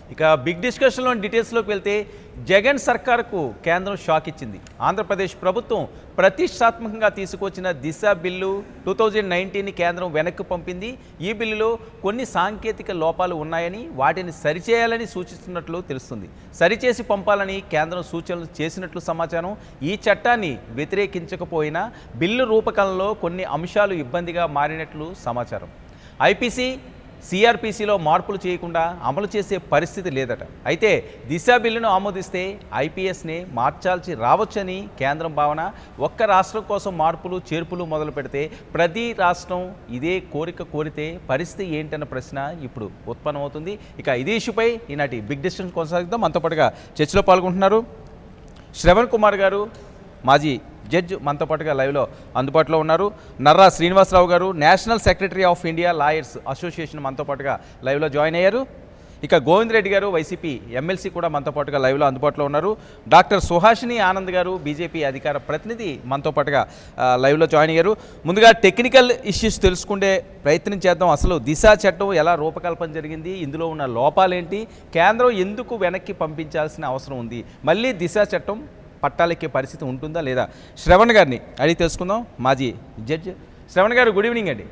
ఇక బిగ్ డిస్కషన్లో డీటెయిల్స్లోకి వెళ్తే జగన్ సర్కార్కు కేంద్రం షాక్ ఇచ్చింది ఆంధ్రప్రదేశ్ ప్రభుత్వం ప్రతిష్టాత్మకంగా తీసుకొచ్చిన Disha bill two thousand nineteen కేంద్రం వెనక్కి పంపింది ఈ బిల్లులో కొన్ని సాంకేతిక లోపాలు ఉన్నాయని వాటిని సరిచేయాలని సూచిస్తున్నట్లు తెలుస్తుంది సరిచేసి పంపాలని కేంద్రం సూచనలు చేసినట్లు సమాచారం ఈ చట్టాన్ని వ్యతిరేకించకపోయినా బిల్లు రూపకల్పనలో కొన్ని అంశాలు ఇబ్బందిగా మారినట్లు సమాచారం ఐపీసీ సిఆర్పిసిలో మార్పులు చేయకుండా అమలు చేసే పరిస్థితి లేదట అయితే దిశ బిల్లును ఆమోదిస్తే ఐపీఎస్ని మార్చాల్సి రావచ్చని కేంద్రం భావన ఒక్క రాష్ట్రం కోసం మార్పులు చేర్పులు మొదలు పెడితే ప్రతి రాష్ట్రం ఇదే కోరిక కోరితే పరిస్థితి ఏంటన్న ప్రశ్న ఇప్పుడు ఉత్పన్నమవుతుంది ఇక ఇదే ఇష్యూపై ఈనాటి బిగ్ డిస్కషన్ కొనసాగిద్దాం మనతో పాటుగా చర్చలో పాల్గొంటున్నారు శ్రవణ్ కుమార్ గారు మాజీ జడ్జ్ మనతో పాటుగా లైవ్లో అందుబాటులో ఉన్నారు నర్రా శ్రీనివాసరావు గారు national secretary of India lawyers association మనతో పాటుగా లైవ్లో జాయిన్ అయ్యారు ఇక గోవింద్ రెడ్డి గారు వైసీపీ ఎమ్మెల్సీ కూడా మనతో పాటుగా లైవ్లో అందుబాటులో ఉన్నారు డాక్టర్ సుహాషిని ఆనంద్ గారు బీజేపీ అధికార ప్రతినిధి మనతో పాటుగా ఆ, లైవ్లో జాయిన్ అయ్యారు ముందుగా టెక్నికల్ ఇష్యూస్ తెలుసుకుంటే ప్రయత్నం చేద్దాం అసలు దిశ చట్టం ఎలా రూపకల్పన జరిగింది ఇందులో ఉన్న లోపాలేంటి కేంద్రం ఎందుకు వెనక్కి పంపించాల్సిన అవసరం ఉంది మళ్ళీ దిశ చట్టం పట్టాలెక్కే పరిస్థితి ఉంటుందా లేదా శ్రవణ్ గారిని అడిగి తెలుసుకుందాం మాజీ జడ్జ్ శ్రవణ్ గారు గుడ్ ఈవినింగ్ అండి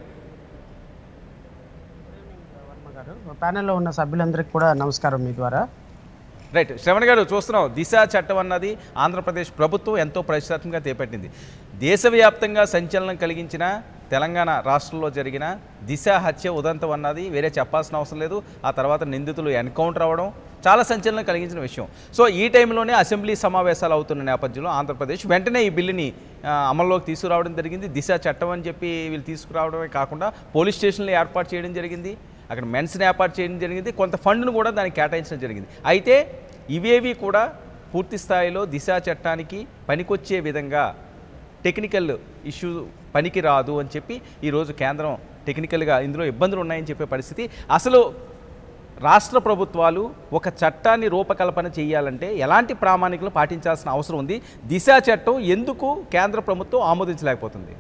వర్మ గారు ప్యానెల్లో ఉన్న సభ్యులందరికీ కూడా నమస్కారం మీ ద్వారా రైట్ శ్రవణ్ గారు చూస్తున్నాం దిశ చట్టం అన్నది ఆంధ్రప్రదేశ్ ప్రభుత్వం ఎంతో ప్రతిష్టాత్మకంగా చేపట్టింది దేశవ్యాప్తంగా సంచలనం కలిగించిన తెలంగాణ రాష్ట్రంలో జరిగిన దిశ హత్య ఉదంతం అన్నది వేరే చెప్పాల్సిన అవసరం లేదు ఆ తర్వాత నిందితులు ఎన్కౌంటర్ అవ్వడం చాలా సంచలనం కలిగించిన విషయం సో ఈ టైంలోనే అసెంబ్లీ సమావేశాలు అవుతున్న నేపథ్యంలో ఆంధ్రప్రదేశ్ వెంటనే ఈ బిల్లుని ఆ, అమల్లోకి తీసుకురావడం జరిగింది దిశ చట్టం అని చెప్పి వీళ్ళు తీసుకురావడమే కాకుండా పోలీస్ స్టేషన్లు ఏర్పాటు చేయడం జరిగింది అక్కడ మెన్స్ని ఏర్పాటు చేయడం జరిగింది కొంత ఫండ్ను కూడా దానికి కేటాయించడం జరిగింది అయితే ఇవేవి కూడా పూర్తి స్థాయిలో దిశ చట్టానికి పనికొచ్చే విధంగా టెక్నికల్ ఇష్యూ పనికి రాదు అని చెప్పి ఈరోజు కేంద్రం టెక్నికల్గా ఇందులో ఇబ్బందులు ఉన్నాయని చెప్పే పరిస్థితి అసలు రాష్ట్ర ప్రభుత్వాలు ఒక చట్టాన్ని రూపకల్పన చేయాలంటే ఎలాంటి ప్రామాణికలు పాటించాల్సిన అవసరం ఉంది దిశ చట్టం ఎందుకు కేంద్ర ప్రభుత్వం ఆమోదించలేకపోతుంది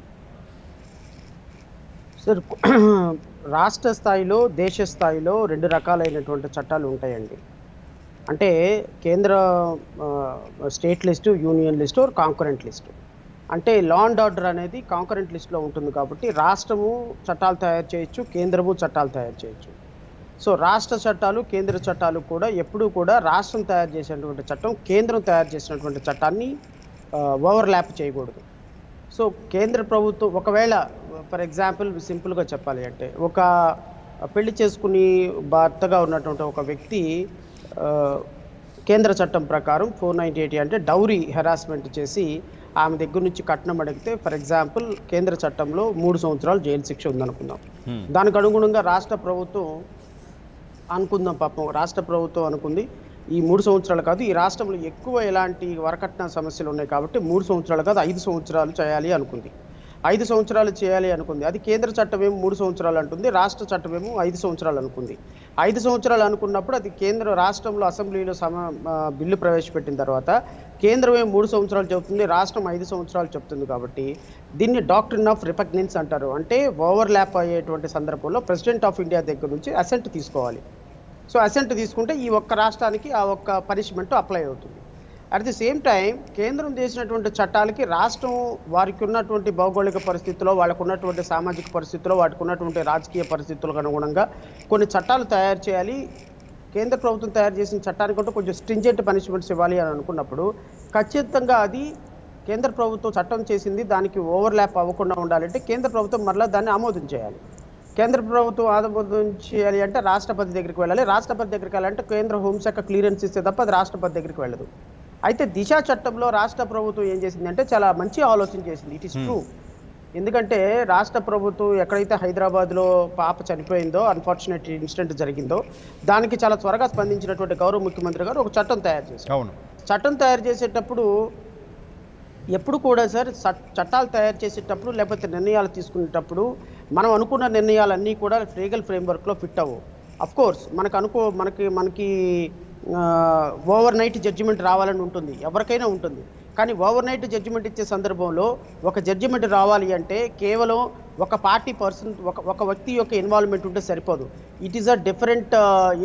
సార్ రాష్ట్ర స్థాయిలో దేశ స్థాయిలో రెండు రకాలైనటువంటి చట్టాలు ఉంటాయండి అంటే కేంద్ర state list union list concurrent list అంటే లా అండ్ ఆర్డర్ అనేది కాంకరెంట్ లిస్ట్లో ఉంటుంది కాబట్టి రాష్ట్రము చట్టాలు తయారు చేయొచ్చు కేంద్రము చట్టాలు తయారు చేయొచ్చు సో రాష్ట్ర చట్టాలు కేంద్ర చట్టాలు కూడా ఎప్పుడూ కూడా రాష్ట్రం తయారు చేసినటువంటి చట్టం కేంద్రం తయారు చేసినటువంటి చట్టాన్ని ఓవర్లాప్ చేయకూడదు సో కేంద్ర ప్రభుత్వం ఒకవేళ ఫర్ ఎగ్జాంపుల్ సింపుల్గా చెప్పాలి అంటే ఒక పెళ్లి చేసుకుని భర్తగా ఉన్నటువంటి ఒక వ్యక్తి ఆ, కేంద్ర చట్టం ప్రకారం ఫోర్ నైంటీ ఎయిటీ అంటే డౌరీ హెరాస్మెంట్ చేసి ఆమె దగ్గర నుంచి కట్నం అడిగితే ఫర్ ఎగ్జాంపుల్ కేంద్ర చట్టంలో మూడు సంవత్సరాలు జైలు శిక్ష ఉందనుకుందాం Hmm. దానికి అనుగుణంగా రాష్ట్ర ప్రభుత్వం అనుకుందాం పాపం రాష్ట్ర ప్రభుత్వం అనుకుంది ఈ మూడు సంవత్సరాలు కాదు ఈ రాష్ట్రంలో ఎక్కువ ఎలాంటి వరకట్న సమస్యలు ఉన్నాయి కాబట్టి మూడు సంవత్సరాలు కాదు ఐదు సంవత్సరాలు చేయాలి అనుకుంది ఐదు సంవత్సరాలు చేయాలి అనుకుంది అది కేంద్ర చట్టం ఏమో మూడు సంవత్సరాలు అంటుంది రాష్ట్ర చట్టం ఏమో ఐదు సంవత్సరాలు అనుకుంది ఐదు సంవత్సరాలు అనుకున్నప్పుడు అది కేంద్ర రాష్ట్రంలో అసెంబ్లీలో సమ ఆ, బిల్లు ప్రవేశపెట్టిన తర్వాత కేంద్రం ఏమో మూడు సంవత్సరాలు చెబుతుంది రాష్ట్రం ఐదు సంవత్సరాలు చెప్తుంది కాబట్టి దీన్ని డాక్టరీన్ ఆఫ్ రిపగ్నెన్స్ అంటారు అంటే ఓవర్ ల్యాప్ అయ్యేటువంటి సందర్భంలో ప్రెసిడెంట్ ఆఫ్ ఇండియా దగ్గర నుంచి అసెంట్ తీసుకోవాలి సో అసెంట్ తీసుకుంటే ఈ ఒక్క రాష్ట్రానికి ఆ ఒక్క పనిష్మెంట్ అప్లై అవుతుంది అట్ ది సేమ్ టైం కేంద్రం చేసినటువంటి చట్టాలకి రాష్ట్రం వారికి ఉన్నటువంటి భౌగోళిక పరిస్థితుల్లో వాళ్ళకు ఉన్నటువంటి సామాజిక పరిస్థితుల్లో వాటికి ఉన్నటువంటి రాజకీయ పరిస్థితులకు అనుగుణంగా కొన్ని చట్టాలు తయారు చేయాలి కేంద్ర ప్రభుత్వం తయారు చేసిన చట్టానికంటే కొంచెం స్ట్రింజెంట్ పనిష్మెంట్స్ ఇవ్వాలి అని అనుకున్నప్పుడు ఖచ్చితంగా అది కేంద్ర ప్రభుత్వం చట్టం చేసింది దానికి ఓవర్లాప్ అవ్వకుండా ఉండాలంటే కేంద్ర ప్రభుత్వం మరలా దాన్ని ఆమోదం చేయాలి కేంద్ర ప్రభుత్వం ఆమోదం చేయాలి అంటే రాష్ట్రపతి దగ్గరికి వెళ్ళాలి రాష్ట్రపతి దగ్గరికి వెళ్ళాలంటే కేంద్ర హోంశాఖ క్లియరెన్స్ ఇస్తే తప్ప అది రాష్ట్రపతి దగ్గరికి వెళ్ళదు అయితే దిశ చట్టంలో రాష్ట్ర ప్రభుత్వం ఏం చేసిందంటే చాలా మంచి ఆలోచన చేసింది ఇట్ ఇస్ ట్రూ ఎందుకంటే రాష్ట్ర ప్రభుత్వం ఎక్కడైతే హైదరాబాద్లో పాప చనిపోయిందో అన్ఫార్చునేట్ ఇన్సిడెంట్ జరిగిందో దానికి చాలా త్వరగా స్పందించినటువంటి గౌరవ ముఖ్యమంత్రి గారు ఒక చట్టం తయారు చేశారు అవును చట్టం తయారు చేసేటప్పుడు ఎప్పుడు కూడా సార్ చట్- చట్టాలు తయారు చేసేటప్పుడు లేకపోతే నిర్ణయాలు తీసుకునేటప్పుడు మనం అనుకున్న నిర్ణయాలన్నీ కూడా లీగల్ ఫ్రేమ్వర్క్లో ఫిట్ అవ్వవు అఫ్ కోర్స్ మనకు అనుకో మనకి మనకి ఓవర్ నైట్ జడ్జిమెంట్ రావాలని ఉంటుంది ఎవరికైనా ఉంటుంది కానీ ఓవర్ నైట్ జడ్జిమెంట్ ఇచ్చే సందర్భంలో ఒక జడ్జిమెంట్ రావాలి అంటే కేవలం ఒక పార్టీ పర్సన్ ఒక ఒక వ్యక్తి యొక్క ఇన్వాల్వ్మెంట్ ఉంటే సరిపోదు it is a different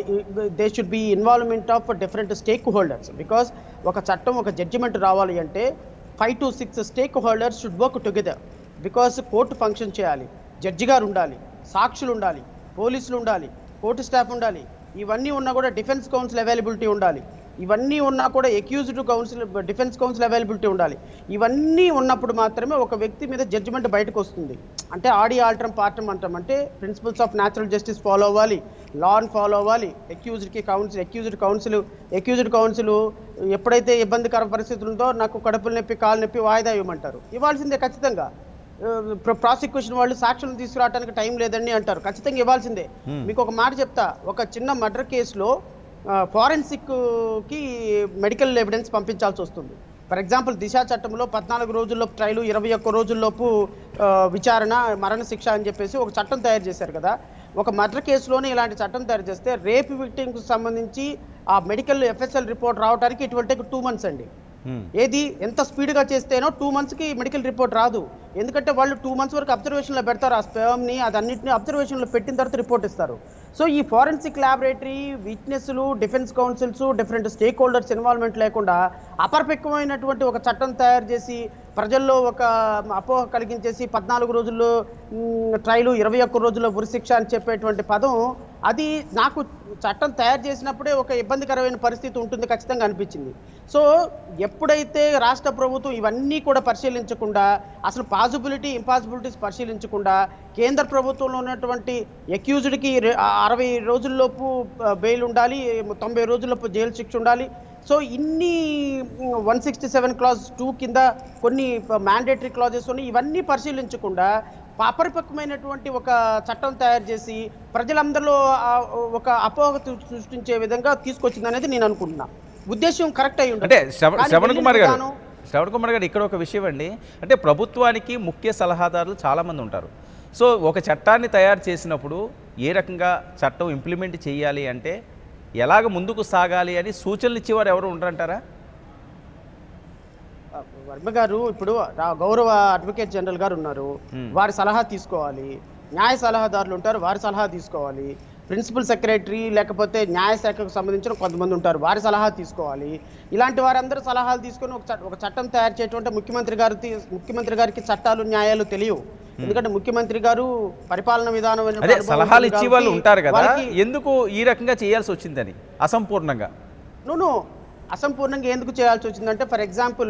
they should be involvement of different stakeholders because ఒక చట్టం ఒక జడ్జిమెంట్ రావాలి అంటే five to six stakeholders should work together because court function చేయాలి జడ్జి గారు ఉండాలి సాక్షులు ఉండాలి పోలీసులు ఉండాలి కోర్టు స్టాఫ్ ఉండాలి ఇవన్నీ ఉన్నా కూడా డిఫెన్స్ కౌన్సిల్ అవైలబిలిటీ ఉండాలి ఇవన్నీ ఉన్నా కూడా accused counsel defence counsel availability ఉండాలి ఇవన్నీ ఉన్నప్పుడు మాత్రమే ఒక వ్యక్తి మీద జడ్జిమెంట్ బయటకు వస్తుంది అంటే ఆడి ఆల్టరం పార్టం అంటాం అంటే principles of natural justice follow అవ్వాలి లాన్ ఫాలో అవ్వాలి అక్యూజ్డ్కి counsel accused counsel accused counsel ఎప్పుడైతే ఇబ్బందికర పరిస్థితులు ఉందో నాకు కడుపులు నొప్పి కాలు నొప్పి వాయిదా ఇవ్వమంటారు ఇవ్వాల్సిందే ఖచ్చితంగా ప్రాసిక్యూషన్ వాళ్ళు సాక్షులను తీసుకురావడానికి టైం లేదండి అంటారు ఖచ్చితంగా ఇవ్వాల్సిందే Hmm. మీకు ఒక మాట చెప్తా ఒక చిన్న మర్డర్ కేసులో ఫారెన్సిక్ కి మెడికల్ ఎవిడెన్స్ పంపించాల్సి వస్తుంది ఫర్ ఎగ్జాంపుల్ దిశ చట్టంలో పద్నాలుగు రోజుల్లోపు ట్రయల్ ఇరవై ఒక్క రోజుల్లోపు ఆ, విచారణ మరణ శిక్ష అని చెప్పేసి ఒక చట్టం తయారు చేశారు కదా ఒక మర్డర్ కేసులోనే ఇలాంటి చట్టం తయారు చేస్తే రేప్ విక్టిమ్కి సంబంధించి ఆ మెడికల్ ఎఫ్ఎస్ఎల్ రిపోర్ట్ రావడానికి it will take two months అండి హ్మ్. ఏది ఎంత స్పీడ్గా చేస్తేనో టూ మంత్స్కి మెడికల్ రిపోర్ట్ రాదు ఎందుకంటే వాళ్ళు టూ మంత్స్ వరకు అబ్జర్వేషన్లో పెడతారు ఆ స్పెమ్ని అదన్నింటినీ అబ్జర్వేషన్లో పెట్టిన తర్వాత రిపోర్ట్ ఇస్తారు సో ఈ ఫారెన్సిక్ ల్యాబొరేటరీ విట్నెస్లు defence counsels different stakeholders involvement లేకుండా అపరిపక్వమైనటువంటి ఒక చట్టం తయారు చేసి ప్రజల్లో ఒక అపోహ కలిగించేసి పద్నాలుగు రోజుల్లో ట్రైలు ఇరవై ఒక్క రోజుల్లో ఉరిశిక్ష అని చెప్పేటువంటి పదం అది నాకు చట్టం తయారు చేసినప్పుడే ఒక ఇబ్బందికరమైన పరిస్థితి ఉంటుంది ఖచ్చితంగా అనిపించింది సో ఎప్పుడైతే రాష్ట్ర ప్రభుత్వం ఇవన్నీ కూడా పరిశీలించకుండా అసలు పాసిబిలిటీ ఇంపాసిబిలిటీస్ పరిశీలించకుండా కేంద్ర ప్రభుత్వంలో ఉన్నటువంటి అక్యూజ్డ్కి అరవై రోజుల్లోపు బెయిల్ ఉండాలి తొంభై రోజుల్లోపు జైలు శిక్ష ఉండాలి సో ఇన్ని one sixty seven clause two కింద కొన్ని మ్యాండేటరీ క్లాజెస్ ఉన్నాయి ఇవన్నీ పరిశీలించకుండా అపరిపక్వమైనటువంటి ఒక చట్టం తయారు చేసి ప్రజలందరిలో ఆ ఒక అపోహ సృష్టించే విధంగా తీసుకొచ్చింది అనేది నేను అనుకుంటున్నా ఉద్దేశం కరెక్ట్ అయి అంటే ఉండదు శ్రవ- కానీ శ్రవణ్ వెళ్ళిన కుమార్ గారు విధానం- శ్రవణ్ కుమార్ గారు ఇక్కడ ఒక విషయం అండి అంటే ప్రభుత్వానికి ముఖ్య సలహాదారులు చాలామంది ఉంటారు సో ఒక చట్టాన్ని తయారు చేసినప్పుడు ఏ రకంగా చట్టం ఇంప్లిమెంట్ చేయాలి అంటే ఎలాగ ముందుకు సాగాలి అని సూచనలు ఇచ్చేవారు ఎవరు ఉంటారంటారా వర్మ గారు ఇప్పుడు రా- గౌరవ అడ్వకేట్ జనరల్ గారు ఉన్నారు Hmm. వారి సలహా తీసుకోవాలి న్యాయ సలహాదారులు ఉంటారు వారి సలహా తీసుకోవాలి ప్రిన్సిపల్ సెక్రటరీ లేకపోతే న్యాయ శాఖకు సంబంధించిన కొంతమంది ఉంటారు వారి సలహా తీసుకోవాలి ఇలాంటి వారందరూ సలహాలు తీసుకొని ఒక చట్ట- ఒక చట్టం తయారు చేయటం ముఖ్యమంత్రి గారు తీ- ముఖ్యమంత్రి గారికి చట్టాలు న్యాయాలు తెలియవు ఎందుకంటే ముఖ్యమంత్రి గారు పరిపాలన విధానం అనే అదే అనుభవం సలహాలు ఉంది ఇచ్చే వాళ్ళు కాబట్టి ఉంటారు కదా వారికి- ఎందుకు ఈ రకంగా చేయాల్సి వచ్చిందని అసంపూర్ణంగా నువ్వు అసంపూర్ణంగా ఎందుకు చేయాల్సి వచ్చిందంటే ఫర్ ఎగ్జాంపుల్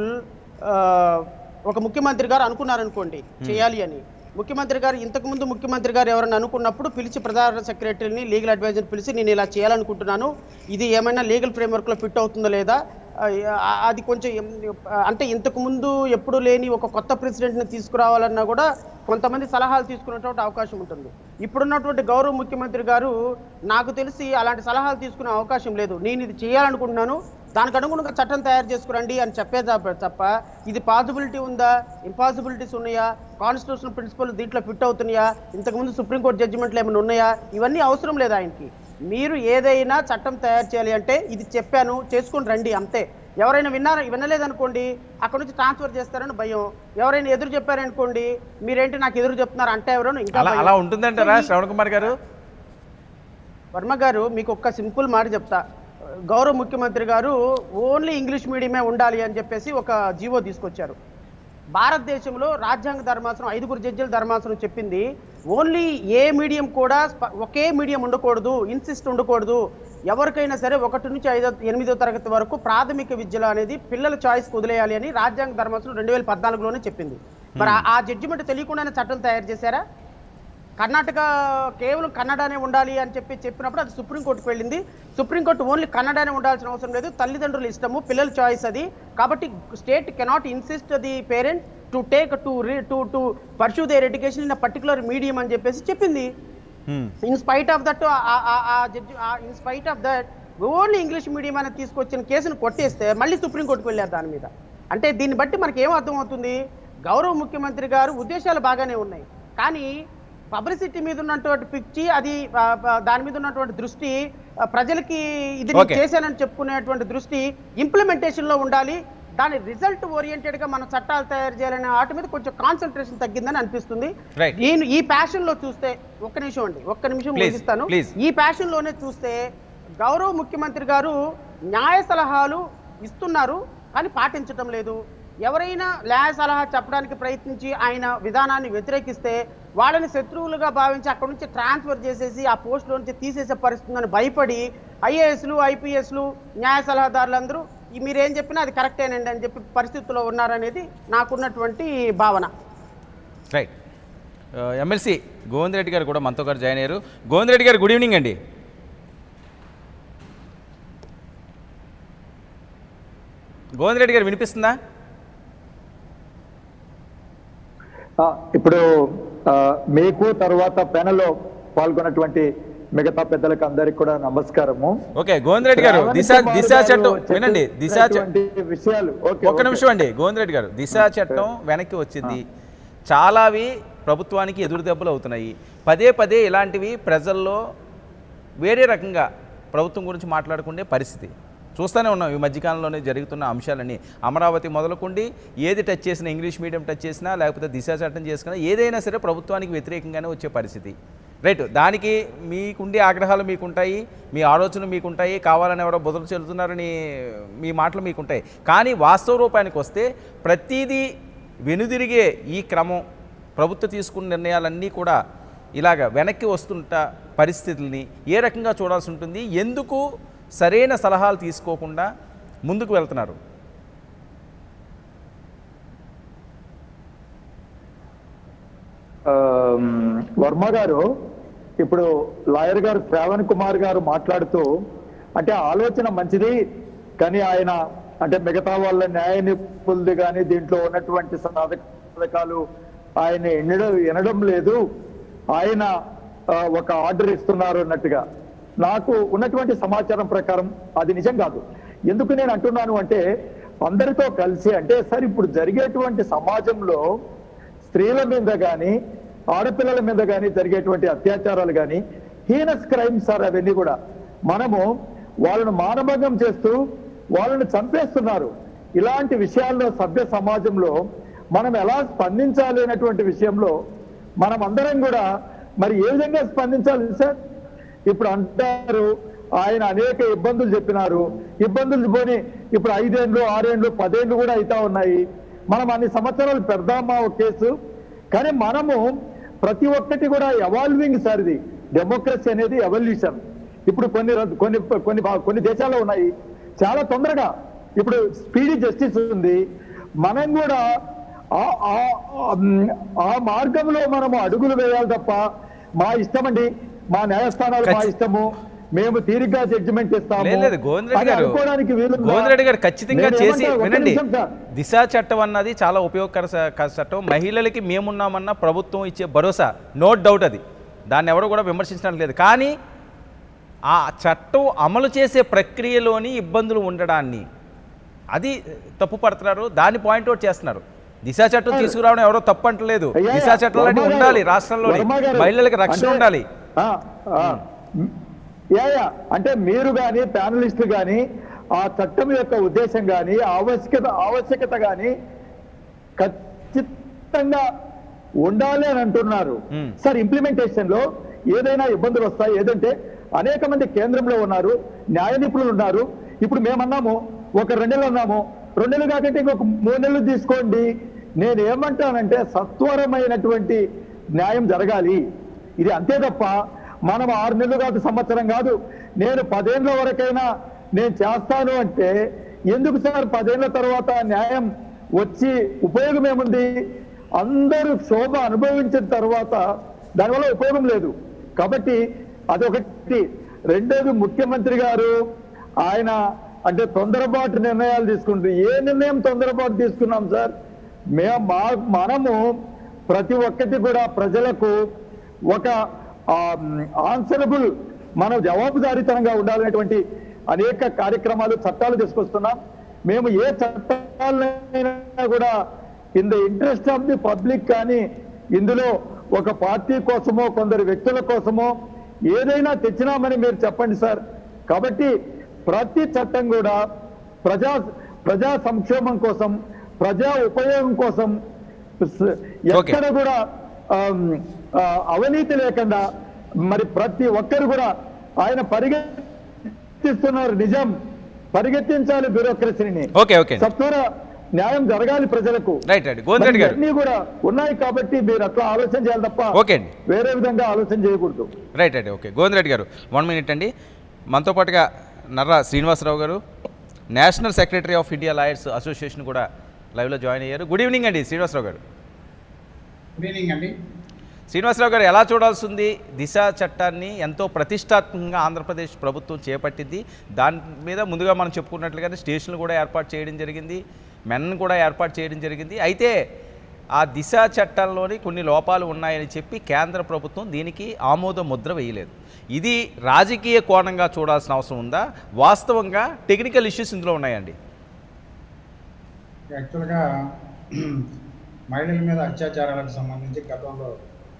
ఒక ముఖ్యమంత్రి గారు అనుకున్నారనుకోండి చేయాలి అని ముఖ్యమంత్రి గారు ఇంతకు ముందు ముఖ్యమంత్రి గారు ఎవరైనా అనుకున్నప్పుడు పిలిచి ప్రధాన సెక్రటరీని లీగల్ అడ్వైజర్ పిలిచి నేను ఇలా చేయాలనుకుంటున్నాను ఇది ఏమైనా లీగల్ ఫ్రేమ్వర్క్లో ఫిట్ అవుతుందో లేదా ఆ, ఆ, అది కొంచెం ఎం- అంటే ఇంతకు ముందు ఎప్పుడు లేని ఒక కొత్త ప్రెసిడెంట్ని తీసుకురావాలన్నా కూడా కొంతమంది సలహాలు తీసుకునేటువంటి అవకాశం ఉంటుంది ఇప్పుడున్నటువంటి గౌరవ ముఖ్యమంత్రి గారు నాకు తెలిసి అలాంటి సలహాలు తీసుకునే అవకాశం లేదు నేను ఇది చేయాలనుకుంటున్నాను దానికి అనుగుణంగా చట్టం తయారు చేసుకురండి అని చెప్పే తప్ప తప్ప ఇది పాసిబిలిటీ ఉందా ఇంపాసిబిలిటీస్ ఉన్నాయా కాన్స్టిట్యూషన్ ప్రిన్సిపల్ దీంట్లో ఫిట్ అవుతున్నాయా ఇంతకుముందు సుప్రీంకోర్టు జడ్జిమెంట్లు ఏమైనా ఉన్నాయా ఇవన్నీ అవసరం లేదు ఆయనకి మీరు ఏదైనా చట్టం తయారు చేయాలి అంటే ఇది చెప్పాను చేసుకుని రండి అంతే ఎవరైనా విన్నారా వినలేదనుకోండి అక్కడ నుంచి ట్రాన్స్ఫర్ చేస్తారని భయం ఎవరైనా ఎదురు చెప్పారనుకోండి మీరేంటి నాకు ఎదురు చెప్తున్నారు అంటే ఎవరైనా ఇంకా అలా భయం. అలా ఉంటుందంటారా సో ఈ- శ్రవణ్ కుమార్ గారు వర్మ గారు మీకు ఒక్క సింపుల్ మాట చెప్తా గౌరవ ముఖ్యమంత్రి గారు ఓన్లీ ఇంగ్లీష్ మీడియమే ఉండాలి అని చెప్పేసి ఒక జీవో తీసుకొచ్చారు భారతదేశంలో రాజ్యాంగ ధర్మాసనం ఐదుగురు జడ్జిల ధర్మాసనం చెప్పింది ఓన్లీ ఏ మీడియం కూడా స్ప- ఒకే మీడియం ఉండకూడదు ఇన్సిస్ట్ ఉండకూడదు ఎవరికైనా సరే ఒకటి నుంచి ఐదో ఎనిమిదో తరగతి వరకు ప్రాథమిక విద్యలో అనేది పిల్లల చాయిస్ వదిలేయాలి అని రాజ్యాంగ ధర్మాసనం రెండు వేల పద్నాలుగులోనే చెప్పింది మరి ఆ- ఆ జడ్జిమెంట్ తెలియకుండానే చట్టం తయారు చేశారా కర్ణాటక కేవలం కన్నడనే ఉండాలి అని చెప్పి చెప్పినప్పుడు అది సుప్రీంకోర్టుకు వెళ్ళింది సుప్రీంకోర్టు ఓన్లీ కన్నడనే ఉండాల్సిన అవసరం లేదు తల్లిదండ్రుల ఇష్టము పిల్లల చాయిస్ అది కాబట్టి state cannot insist the parent to take to to to pursue their education in particular medium అని చెప్పేసి చెప్పింది hmm. In spite of that judge in spite of that only English medium అని తీసుకొచ్చిన కేసును కొట్టేస్తే మళ్ళీ సుప్రీంకోర్టుకు వెళ్ళారు దాని మీద అంటే దీన్ని బట్టి మనకి ఏం అర్థమవుతుంది గౌరవ ముఖ్యమంత్రి గారు ఉద్దేశాలు బాగానే ఉన్నాయి కానీ పబ్లిసిటీ మీద ఉన్నటువంటి పిచ్చి అది ఆ, ఆ, దాని మీద ఉన్నటువంటి దృష్టి ఆ, ప్రజలకి ఇది నేను Okay. చేశానని చెప్పుకునేటువంటి దృష్టి ఇంప్లిమెంటేషన్ లో ఉండాలి దాని రిజల్ట్ ఓరియంటెడ్ గా మన చట్టాలు తయారు చేయాలనే వాటి మీద కొంచెం కాన్సన్ట్రేషన్ తగ్గిందని అనిపిస్తుంది Right. నేను ఈ ప్యాషన్ లో చూస్తే ఒక్క నిమిషం అండి ఒక్క నిమిషం Please, ముగిస్తాను please. ఈ ప్యాషన్ లోనే చూస్తే గౌరవ ముఖ్యమంత్రి గారు న్యాయ సలహాలు ఇస్తున్నారు కానీ పాటించటం లేదు ఎవరైనా న్యాయ సలహా చెప్పడానికి ప్రయత్నించి ఆయన విధానాన్ని వ్యతిరేకిస్తే వాళ్ళని శత్రువులుగా భావించి అక్కడ నుంచి ట్రాన్స్ఫర్ చేసేసి ఆ పోస్టులో నుంచి తీసేసే పరిస్థితి ఉందని భయపడి ఐఏఎస్లు ఐపీఎస్లు న్యాయ సలహాదారులందరూ ఈ మీరేం చెప్పినా అది కరెక్టేనండి అని చెప్పి పరిస్థితుల్లో ఉన్నారనేది నాకున్నటువంటి భావన రైట్ ఎమ్మెల్సీ గోవింద్ రెడ్డి గారు కూడా మనతో గారు జాయిన్ అయ్యారు గోవింద్ రెడ్డి గారు గుడ్ ఈవినింగ్ అండి గోవింద్ రెడ్డి గారు వినిపిస్తుందా ఆ, ఇప్పుడు ఆ, మీకు తర్వాత ప్యానెల్లో పాల్గొన్నటువంటి మిగతా పెద్దలకు అందరికి కూడా నమస్కారము ఓకే గోవింద్ రెడ్డి గారు దిశ శ్రావణ్ దిశ కుమార్ చట్టం గారు వినండి దిశ చ- చెప్పినటువంటి విషయాలు ఓకే, ఒక్క ఓకే. నిమిషం అండి గోవింద్ రెడ్డి గారు దిశ చట్టం వెనక్కి వచ్చింది చాలావి ప్రభుత్వానికి ఎదురు దెబ్బలు అవుతున్నాయి పదే పదే ఇలాంటివి ప్రజల్లో వేరే రకంగా ప్రభుత్వం గురించి మాట్లాడుకునే పరిస్థితి చూస్తూనే ఉన్నాం ఈ మధ్యకాలంలోనే జరుగుతున్న అంశాలన్నీ అమరావతి మొదలుకుండి ఏది టచ్ చేసినా ఇంగ్లీష్ మీడియం టచ్ చేసినా లేకపోతే దిశ చట్టం చేసుకున్నా ఏదైనా సరే ప్రభుత్వానికి వ్యతిరేకంగానే వచ్చే పరిస్థితి రైట్ దానికి మీకుండే ఆగ్రహాలు మీకుంటాయి మీ ఆలోచనలు మీకుంటాయి కావాలని ఎవరో బుధలు చెల్లుతున్నారని మీ మాటలు మీకుంటాయి కానీ వాస్తవ రూపానికి వస్తే ప్రతిదీ వెనుదిరిగే ఈ క్రమం ప్రభుత్వం తీసుకున్న నిర్ణయాలన్నీ కూడా ఇలాగ వెనక్కి వస్తుంట పరిస్థితుల్ని ఏ రకంగా చూడాల్సి ఉంటుంది ఎందుకు సరైన సలహాలు తీసుకోకుండా ముందుకు వెళ్తున్నారు ఆ, వర్మ గారు ఇప్పుడు లాయర్ గారు శ్రావణ్ కుమార్ గారు మాట్లాడుతూ అంటే ఆలోచన మంచిది కానీ ఆయన అంటే మిగతా వాళ్ళ న్యాయ నిపుణులది కానీ దీంట్లో ఉన్నటువంటి సాధకాలు ఆయన ఎన్నడం వినడం లేదు ఆయన ఆ, ఒక ఆర్డర్ ఇస్తున్నారు అన్నట్టుగా నాకు ఉన్నటువంటి సమాచారం ప్రకారం అది నిజం కాదు ఎందుకు నేను అంటున్నాను అంటే అందరితో కలిసి అంటే సార్ ఇప్పుడు జరిగేటువంటి సమాజంలో స్త్రీల మీద కానీ ఆడపిల్లల మీద కానీ జరిగేటువంటి అత్యాచారాలు కానీ హీనస్ క్రైమ్స్ సార్ అవన్నీ కూడా మనము వాళ్ళను మానభంగం చేస్తూ వాళ్ళని చంపేస్తున్నారు ఇలాంటి విషయాల్లో సభ్య సమాజంలో మనం ఎలా స్పందించాలి అనేటువంటి విషయంలో మనం అందరం కూడా మరి ఏ విధంగా స్పందించాలి సార్ ఇప్పుడు అంటారు ఆయన అనేక ఇబ్బందులు చెప్పినారు ఇబ్బందులు పోని ఇప్పుడు ఐదేండ్లు ఆరేండ్లు పదేండ్లు కూడా అవుతా ఉన్నాయి మనం అన్ని సంవత్సరాలు పెడదామా ఒక కేసు కానీ మనము ప్రతి ఒక్కటి కూడా ఎవాల్వింగ్ సార్ ఇది డెమోక్రసీ అనేది ఎవల్యూషన్ ఇప్పుడు కొన్ని రద్దు- కొన్ని కొన్ని భా- కొన్ని దేశాల్లో ఉన్నాయి చాలా తొందరగా ఇప్పుడు స్పీడీ జస్టిస్ ఉంది మనం కూడా ఆ- ఆ- ఆ- ఆ మార్గంలో మనము అడుగులు వేయాలి తప్ప మా ఇష్టం అండి మా న్యాయస్థానాలు మా ఖచ్చి- ఇష్టము మేము తీరిగ్గా జడ్జిమెంట్ ఇస్తాము లేదు లేదు గోవింద్ రెడ్డి అని గారు అనుకోవడానికి వీలుందా? గోవింద్ రెడ్డి గారు ఖచ్చితంగా నేను చేసి ఏమంటా, ఒక్క వినండి నిమిషం సార్. దిశ చట్టం అన్నది చాలా ఉపయోగకర స- క- చట్టం మహిళలకి మేమున్నామన్న ప్రభుత్వం ఇచ్చే భరోసా నో డౌట్ అది దాన్ని ఎవరు కూడా విమర్శించడం లేదు కానీ ఆ చట్టం అమలు చేసే ప్రక్రియలోని ఇబ్బందులు ఉండడాన్ని అది తప్పు పడుతున్నారు దాన్ని పాయింట్అవుట్ చేస్తున్నారు దిశ చట్టం తీసుకురావడం ఎవరో తప్పు అంటలేదు అయ్యా, దిశ చట్టం లాంటివి వర్మ గారు, ఉండాలి రాష్ట్రంలో వర్మ గారు, మహిళలకు రక్షణ అంటే- ఉండాలి ఆ, ఆ. Yeah, yeah. అంటే మీరు కానీ ప్యానలిస్టులు కానీ ఆ చట్టం యొక్క ఉద్దేశం కానీ ఆవశ్యకత ఆవశ్యకత కానీ ఖచ్చితంగా ఉండాలి అని అంటున్నారు మ్మ్. సార్ ఇంప్లిమెంటేషన్ లో ఏదైనా ఇబ్బందులు వస్తాయి ఏదంటే అనేక మంది కేంద్రంలో ఉన్నారు న్యాయ నిపుణులు ఉన్నారు ఇప్పుడు మేమన్నాము ఒక రెండు నెలలు అన్నాము రెండు నెలలు కాకంటే ఇంకొక మూడు నెలలు తీసుకోండి నేను ఏమంటానంటే సత్వరమైనటువంటి న్యాయం జరగాలి ఇది అంతే తప్ప మనం ఆరు నెలలు కాదు సంవత్సరం కాదు నేను పదేళ్ల వరకైనా నేను చేస్తాను అంటే ఎందుకు సార్ పదేళ్ల తర్వాత న్యాయం వచ్చి ఉపయోగం ఏముంది అందరూ శోభ అనుభవించిన తర్వాత దానివల్ల ఉపయోగం లేదు కాబట్టి అదొకటి రెండోది ముఖ్యమంత్రి గారు ఆయన అంటే తొందరపాటు నిర్ణయాలు తీసుకుంటారు ఏ నిర్ణయం తొందరపాటు తీసుకున్నాం సార్ మేము మా మనము ప్రతి ఒక్కటి కూడా ప్రజలకు ఒక ఆన్సరబుల్ మనం జవాబుదారీతనంగా ఉండాలనేటువంటి అనేక కార్యక్రమాలు చట్టాలు తీసుకొస్తున్నాం మేము ఏ చట్టాలైనా కూడా in the interest of the public కానీ ఇందులో ఒక పార్టీ కోసమో కొందరు వ్యక్తుల కోసమో ఏదైనా తెచ్చినామని మీరు చెప్పండి సార్ కాబట్టి ప్రతి చట్టం కూడా ప్రజా ప్రజా సంక్షేమం కోసం ప్రజా ఉపయోగం కోసం స- Okay. ఎక్కడ కూడా ఆమ్, ఆ, అవినీతి లేకుండా మరి ప్రతి ఒక్కరు కూడా ఆయన పరిగెత్తిస్తున్నారు నిజం పరిగెత్తించాలి బ్యూరోక్రసీని ఓకే ఓకే సత్వర న్యాయం జరగాలి ప్రజలకు రైట్ రైట్ గోవింద్ రెడ్డి గారు అన్ని కూడా ఉన్నాయి కాబట్టి మీరు అట్లా ఆలోచన చేయాలి తప్ప ఓకే అండి వేరే విధంగా ఆలోచన చేయకూడదు right right okay Govind Reddy గారు వన్ మినిట్ అండి మనతో పాటుగా నర్రా శ్రీనివాసరావు గారు national secretary of India lawyers association కూడా లైవ్లో జాయిన్ అయ్యారు గుడ్ ఈవినింగ్ అండి శ్రీనివాసరావు గారు గుడ్ ఈవినింగ్ అండి శ్రీనివాసరావు గారు ఎలా చూడాల్సి ఉంది దిశ చట్టాన్ని ఎంతో ప్రతిష్టాత్మకంగా ఆంధ్రప్రదేశ్ ప్రభుత్వం చేపట్టింది దాని మీద ముందుగా మనం చెప్పుకున్నట్లుగానే స్టేషన్లు కూడా ఏర్పాటు చేయడం జరిగింది మెన్ కూడా ఏర్పాటు చేయడం జరిగింది అయితే ఆ దిశ చట్టంలోని కొన్ని లోపాలు ఉన్నాయని చెప్పి కేంద్ర ప్రభుత్వం దీనికి ఆమోద ముద్ర వేయలేదు ఇది రాజకీయ కోణంగా చూడాల్సిన అవసరం ఉందా వాస్తవంగా టెక్నికల్ ఇష్యూస్ ఇందులో ఉన్నాయండి యాక్చువల్గా మహిళల మీద అత్యాచారాలకు సంబంధించి గతంలో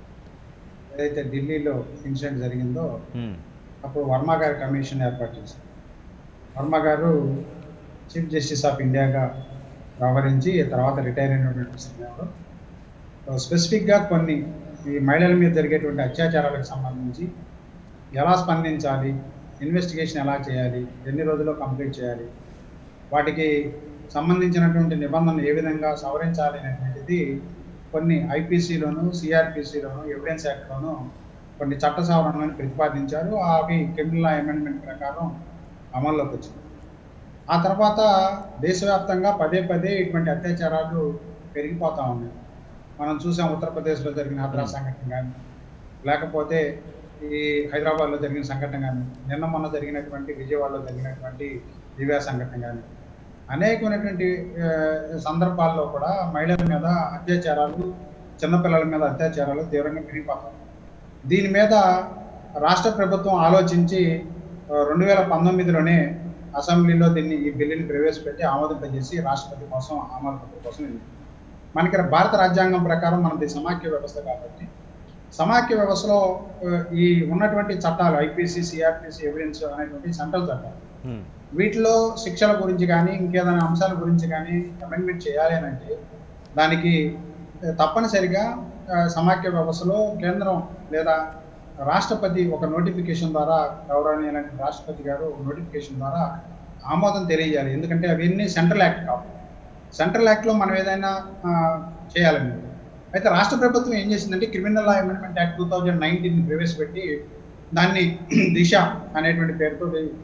ఏదైతే ఢిల్లీలో ఇన్సిడెంట్ జరిగిందో హ్మ్. అప్పుడు వర్మ గారి కమిషన్ ఏర్పాటు చేశారు వర్మ గారు చీఫ్ జస్టిస్ ఆఫ్ ఇండియాగా వ్యవహరించి తర్వాత రిటైర్ అయినటువంటి సమయంలో స్పెసిఫిక్గా కొన్ని ఈ మహిళల మీద జరిగేటువంటి అత్యాచారాలకు సంబంధించి ఎలా స్పందించాలి ఇన్వెస్టిగేషన్ ఎలా చేయాలి ఎన్ని రోజుల్లో కంప్లీట్ చేయాలి వాటికి సంబంధించినటువంటి నిబంధనలు ఏ విధంగా సవరించాలి అనేటువంటిది కొన్ని ఐపీసీలోను సిఆర్పిసిలోను ఎవిడెన్స్ యాక్ట్లోను కొన్ని చట్ట సవరణలను ప్రతిపాదించారు అవి క్రిమినల్ అమెండ్మెంట్ ప్రకారం అమల్లోకి వచ్చింది ఆ తర్వాత దేశవ్యాప్తంగా పదే పదే ఇటువంటి అత్యాచారాలు పెరిగిపోతూ ఉన్నాయి మనం చూసాం ఉత్తరప్రదేశ్లో జరిగిన హత్రా సంఘటన కానీ లేకపోతే ఈ హైదరాబాద్లో జరిగిన సంఘటన కానీ నిన్న మొన్న జరిగినటువంటి విజయవాడలో జరిగినటువంటి దివ్యా సంఘటన కానీ అనేకమైనటువంటి ఆ, సందర్భాల్లో కూడా మహిళల మీద అత్యాచారాలు చిన్నపిల్లల మీద అత్యాచారాలు తీవ్రంగా పెరిగిపోతాయి దీని మీద రాష్ట్ర ప్రభుత్వం ఆలోచించి రెండు వేల పంతొమ్మిదిలోనే అసెంబ్లీలో దీన్ని ఈ బిల్లుని ప్రవేశపెట్టి ఆమోదింపజేసి రాష్ట్రపతి కోసం ఆమోదపత్రం కోసం వెళ్ళింది మనకి ఇక్కడ భారత రాజ్యాంగం ప్రకారం మనది సమాఖ్య వ్యవస్థ కాబట్టి సమాఖ్య వ్యవస్థలో ఆ, ఈ ఉన్నటువంటి చట్టాలు ఐపీసీ సిఆర్పిసి ఎవిడెన్స్ అనేటువంటి సెంట్రల్ చట్టాలు హ్మ్. వీటిలో శిక్షల గురించి కానీ ఇంకేదైనా అంశాల గురించి కానీ అమెండ్మెంట్ చేయాలి అని అంటే దానికి ఆ, తప్పనిసరిగా ఆ, సమాఖ్య వ్యవస్థలో కేంద్రం లేదా రాష్ట్రపతి ఒక నోటిఫికేషన్ ద్వారా గౌరవనీయులైన రాష్ట్రపతి గారు నోటిఫికేషన్ ద్వారా ఆమోదం తెలియజేయాలి ఎందుకంటే అవన్నీ సెంట్రల్ యాక్ట్ కాబట్టి సెంట్రల్ యాక్ట్లో మనం ఏదైనా ఆ, చేయాలని అయితే రాష్ట్ర ప్రభుత్వం ఏం చేసిందంటే criminal law amendment act two thousand nineteen ప్రవేశపెట్టి దాన్ని దిశ అనేటువంటి పేరుతో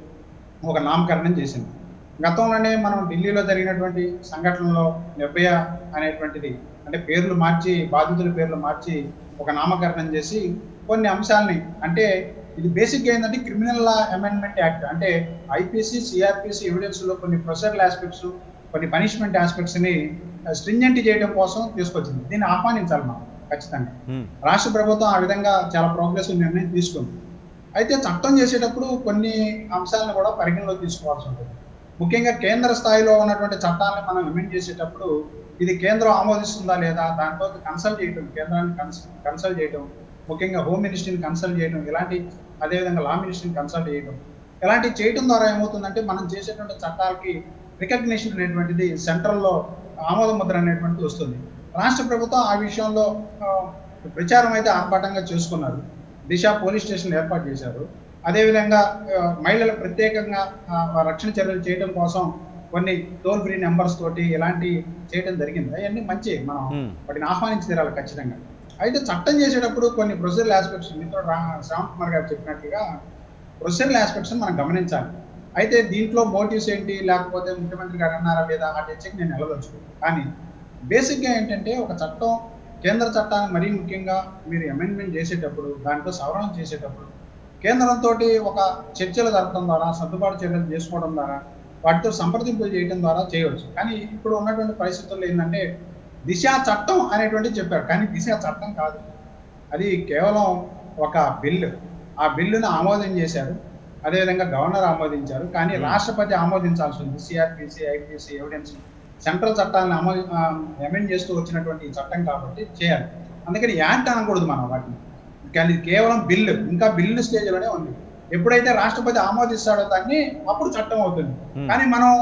ఒక నామకరణం చేసింది గతంలోనే మనం ఢిల్లీలో జరిగినటువంటి సంఘటనలో నిర్భయ అనేటువంటిది అంటే పేర్లు మార్చి బాధితుల పేర్లు మార్చి ఒక నామకరణం చేసి కొన్ని అంశాలని అంటే ఇది బేసిక్గా ఏంటంటే క్రిమినల్ లా అమెండ్మెంట్ యాక్ట్ అంటే ఐపీసీ సిఆర్పిసి ఎవిడెన్స్లో కొన్ని ప్రొసెడరల్ ఆస్పెక్ట్స్ కొన్ని పనిష్మెంట్ ఆస్పెక్ట్స్ని స్ట్రింజెంట్ చేయడం కోసం తీసుకొచ్చింది దీన్ని ఆహ్వానించాలి మనం ఖచ్చితంగా హ్మ్. రాష్ట్ర ప్రభుత్వం ఆ విధంగా చాలా ప్రోగ్రెసివ్ నిర్ణయం తీసుకుంది అయితే చట్టం చేసేటప్పుడు కొన్ని అంశాలను కూడా పరిగణలోకి తీసుకోవాల్సి ఉంటుంది ముఖ్యంగా కేంద్ర స్థాయిలో ఉన్నటువంటి చట్టాలను మనం అమెండ్ చేసేటప్పుడు ఇది కేంద్రం ఆమోదిస్తుందా లేదా దాంతో కన్సల్ట్ చేయడం కేంద్రాన్ని కన్సల్ట్ చేయడం ముఖ్యంగా హోమ్ మినిస్ట్రీని కన్సల్ట్ చేయడం ఇలాంటి అదేవిధంగా లా మినిస్ట్రీని కన్సల్ట్ చేయడం ఇలాంటివి చేయడం ద్వారా ఏమవుతుందంటే మనం చేసేటువంటి చట్టాలకి రికగ్నిషన్ అనేటువంటిది సెంట్రల్లో ఆమోద ముద్ర అనేటువంటిది వస్తుంది రాష్ట్ర ప్రభుత్వం ఆ విషయంలో ఆ, ప్రచారం అయితే ఆర్భాటంగా చేసుకున్నారు దిశ పోలీస్ స్టేషన్ ఏర్పాటు చేశారు అదేవిధంగా ఆ, మహిళలకు ప్రత్యేకంగా ఆ, రక్షణ చర్యలు చేయడం కోసం కొన్ని టోల్ ఫ్రీ నెంబర్స్ తోటి ఇలాంటి చేయడం జరిగింది అవన్నీ మంచి మనం Hmm. వాటిని ఆహ్వానించి తీరాలి ఖచ్చితంగా అయితే చట్టం చేసేటప్పుడు కొన్ని ప్రొసీజరల్ ఆస్పెక్ట్స్ మిత్రుడు రా- శ్యామ్ కుమార్ గారు చెప్పినట్టుగా ప్రొసీజరల్ ఆస్పెక్ట్స్ మనం గమనించాలి అయితే దీంట్లో మోటివ్స్ ఏంటి లేకపోతే ముఖ్యమంత్రి గారు అన్నారా లేదా ఆ చర్చకి నేను వెళ్ళదలుచుకోను కానీ బేసిక్గా ఏంటంటే ఒక చట్టం కేంద్ర చట్టాన్ని మరీ ముఖ్యంగా మీరు అమెండ్మెంట్ చేసేటప్పుడు దాంట్లో సవరణ చేసేటప్పుడు కేంద్రంతో ఒక చర్చలు జరపడం ద్వారా సర్దుబాటు చర్యలు చేసుకోవడం ద్వారా వాటితో సంప్రదింపులు చేయడం ద్వారా చేయవచ్చు కానీ ఇప్పుడు ఉన్నటువంటి పరిస్థితుల్లో ఏంటంటే దిశ చట్టం అనేటువంటిది చెప్పారు కానీ దిశ చట్టం కాదు అది కేవలం ఒక బిల్లు ఆ బిల్లును ఆమోదం చేశారు అదేవిధంగా గవర్నర్ ఆమోదించారు కానీ Hmm. రాష్ట్రపతి ఆమోదించాల్సి ఉంది సిఆర్పిసి ఐపీసీ ఎవిడెన్స్ సెంట్రల్ చట్టాలను అమలు అమెండ్ చేస్తూ వచ్చినటువంటి ఈ చట్టం కాబట్టి చేయాలి అందుకని యాక్ట్ అనకూడదు మనం వాటిని కానీ ఇది కేవలం బిల్లు ఇంకా బిల్లు స్టేజ్లోనే ఉంది ఎప్పుడైతే రాష్ట్రపతి ఆమోదిస్తాడో దాన్ని అప్పుడు చట్టం అవుతుంది Hmm. కానీ మనం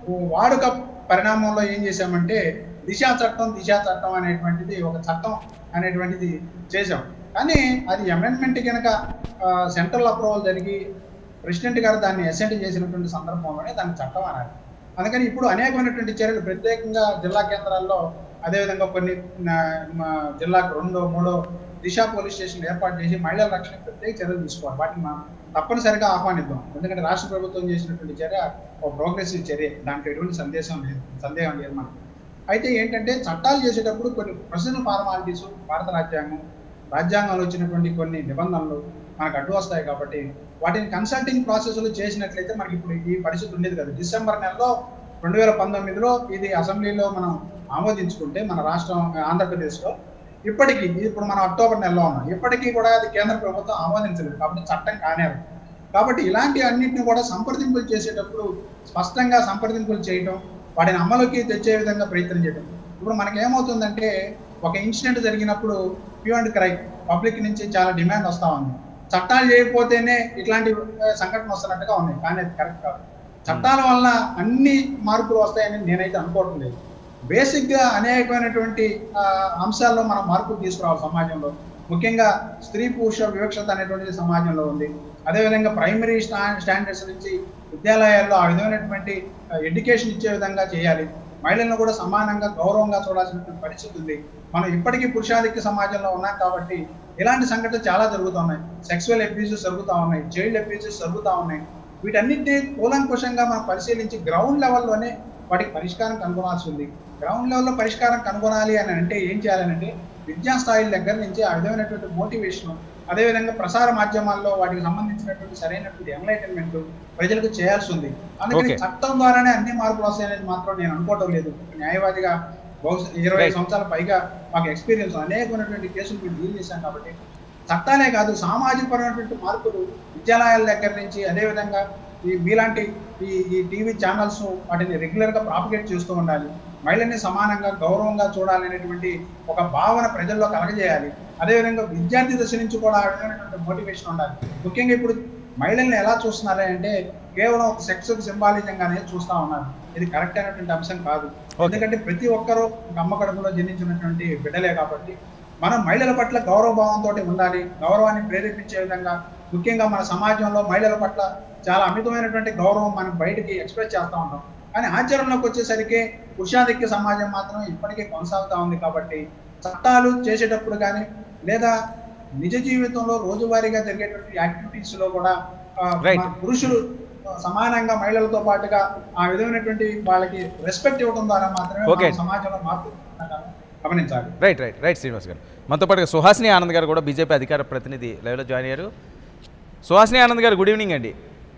వాడుక పరిణామంలో ఏం చేశామంటే దిశా చట్టం దిశా చట్టం అనేటువంటిది ఒక చట్టం అనేటువంటిది చేశాం కానీ అది అమెండ్మెంట్ కనుక సెంట్రల్ అప్రూవల్ జరిగి ప్రెసిడెంట్ గారు దాన్ని అసెంట్ చేసినటువంటి సందర్భంలోనే దాన్ని చట్టం అనాలి అందుకని ఇప్పుడు అనేకమైనటువంటి చర్యలు ప్రత్యేకంగా జిల్లా కేంద్రాల్లో అదేవిధంగా కొన్ని ఆ, మా జిల్లాకు రెండో మూడో దిశ పోలీస్ స్టేషన్ ఏర్పాటు చేసి మహిళల రక్షణ ప్రత్యేక చర్యలు తీసుకోవాలి వాటిని మనం తప్పనిసరిగా ఆహ్వానిద్దాం ఎందుకంటే రాష్ట్ర ప్రభుత్వం చేసినటువంటి చర్య ఒక ప్రోగ్రెసివ్ చర్య దాంట్లో ఎటువంటి సందేశం లేదు సందేహం లేదు మనకు అయితే ఏంటంటే చట్టాలు చేసేటప్పుడు కొన్ని ప్రొసీజర్ ఫార్మాలిటీస్ భారత రాజ్యాంగం రాజ్యాంగంలో వచ్చినటువంటి కొన్ని నిబంధనలు మనకు అడ్డు వస్తాయి కాబట్టి వాటిని కన్సల్టింగ్ ప్రాసెస్లు చేసినట్లయితే మనకి ఇప్పుడు ఈ పరిస్థితి ఉండేది కదా డిసెంబర్ నెలలో రెండు వేల పంతొమ్మిదిలో ఇది అసెంబ్లీలో మనం ఆమోదించుకుంటే మన రాష్ట్రం ఆంధ్రప్రదేశ్లో ఇప్పటికీ ఇప్పుడు మనం అక్టోబర్ నెలలో ఉన్నాం ఇప్పటికీ కూడా అది కేంద్ర ప్రభుత్వం ఆమోదించలేదు కాబట్టి చట్టం కానేరు కాబట్టి ఇలాంటి అన్నింటిని కూడా సంప్రదింపులు చేసేటప్పుడు స్పష్టంగా సంప్రదింపులు చేయటం వాటిని అమలుకి తెచ్చే విధంగా ప్రయత్నం చేయడం ఇప్పుడు మనకి ఏమవుతుందంటే ఒక ఇన్సిడెంట్ జరిగినప్పుడు క్యూ అండ్ క్రై పబ్లిక్ నుంచి చాలా డిమాండ్ వస్తా ఉంది చట్టాలు చేయకపోతేనే ఇట్లాంటి ఆ, సంఘటన వస్తున్నట్టుగా ఉన్నాయి కానీ అది కరెక్ట్ కాదు చట్టాల వల్ల అన్ని మార్పులు వస్తాయని నేనైతే అనుకోవటం లేదు బేసిక్ గా అనేకమైనటువంటి ఆ, అంశాల్లో మనం మార్పులు తీసుకురావాలి సమాజంలో ముఖ్యంగా స్త్రీ పురుష వివక్షత అనేటువంటిది సమాజంలో ఉంది అదేవిధంగా ప్రైమరీ స్టా స్టాండర్డ్స్ నుంచి విద్యాలయాల్లో ఆ విధమైనటువంటి ఎడ్యుకేషన్ ఇచ్చే విధంగా చేయాలి మహిళలను కూడా సమానంగా గౌరవంగా చూడాల్సినటువంటి పరిస్థితి ఉంది మనం ఇప్పటికీ పురుషాధిక్య సమాజంలో ఉన్నాం కాబట్టి ఇలాంటి సంఘటనలు చాలా జరుగుతున్నాయి సెక్సువల్ అబ్యూజెస్ జరుగుతూ ఉన్నాయి చైల్డ్ అబ్యూజెస్ జరుగుతూ ఉన్నాయి వీటన్నిటిని కూలంకుషంగా మనం పరిశీలించి గ్రౌండ్ లెవెల్లోనే వాటికి పరిష్కారం కనుగొనాల్సి ఉంది గ్రౌండ్ లెవెల్లో పరిష్కారం కనుగొనాలి అని అంటే ఏం చేయాలనంటే విద్యా స్థాయి దగ్గర నుంచి ఆ విధమైనటువంటి మోటివేషన్ అదేవిధంగా ప్రసార మాధ్యమాల్లో వాటికి సంబంధించినటువంటి సరైనటువంటి ఎంలైటన్మెంట్ ప్రజలకు చేయాల్సి ఉంది అందుకని Okay. చట్టం ద్వారానే అన్ని మార్పులు వస్తాయనేది మాత్రం నేను అనుకోవటం లేదు న్యాయవాదిగా బహుశా ఇరవై Right. సంవత్సరాల పైగా మాకు ఎక్స్పీరియన్స్ అనేకమైనటువంటి కేసులు మేము డీల్ చేశాం కాబట్టి చట్టాలే కాదు సామాజిక పరమైనటువంటి మార్పులు విద్యాలయాల దగ్గర నుంచి అదేవిధంగా ఈ మీలాంటి ఈ ఈ టీవీ ఛానల్స్ వాటిని రెగ్యులర్ గా ప్రాపగేట్ చేస్తూ ఉండాలి మహిళల్ని సమానంగా గౌరవంగా చూడాలనేటువంటి ఒక భావన ప్రజల్లో కలగజేయాలి అదేవిధంగా విద్యార్థి దశ నుంచి కూడా ఆ విధమైనటువంటి మోటివేషన్ ఉండాలి ముఖ్యంగా ఇప్పుడు మహిళల్ని ఎలా చూస్తున్నారే అంటే కేవలం ఒక సెక్స్ సింబాలిజంగానే చూస్తా ఉన్నారు ఇది కరెక్ట్ అయినటువంటి అంశం కాదు Okay. ఎందుకంటే ప్రతి ఒక్కరూ ఒక అమ్మ కడుపులో జన్మించినటువంటి బిడ్డలే కాబట్టి మనం మహిళల పట్ల గౌరవభావంతో ఉండాలి గౌరవాన్ని ప్రేరేపించే విధంగా ముఖ్యంగా మన సమాజంలో మహిళల పట్ల చాలా అమితమైనటువంటి గౌరవం మనం బయటికి ఎక్స్ప్రెస్ చేస్తూ ఉంటాం కానీ ఆచరణలోకి వచ్చేసరికి పురుషాధిక్య సమాజం మాత్రం ఇప్పటికీ కొనసాగుతా ఉంది కాబట్టి చట్టాలు చేసేటప్పుడు కానీ లేదా నిజ జీవితంలో రోజువారీగా జరిగేటువంటి యాక్టివిటీస్ లో కూడా ఆ, Right. మన పురుషులు ఆ, సమానంగా మహిళలతో పాటుగా ఆ విధమైనటువంటి వాళ్ళకి రెస్పెక్ట్ ఇవ్వడం ద్వారా మాత్రమే Okay. మనం సమాజంలో మార్పు గమనించాలి రైట్ రైట్ రైట్ శ్రీనివాస్ గారు మనతో పాటుగా సుహాసిని ఆనంద్ గారు కూడా బీజేపీ అధికార ప్రతినిధి లైవ్లో జాయిన్ అయ్యారు సుహాసిని ఆనంద్ గారు గుడ్ ఈవినింగ్ అండి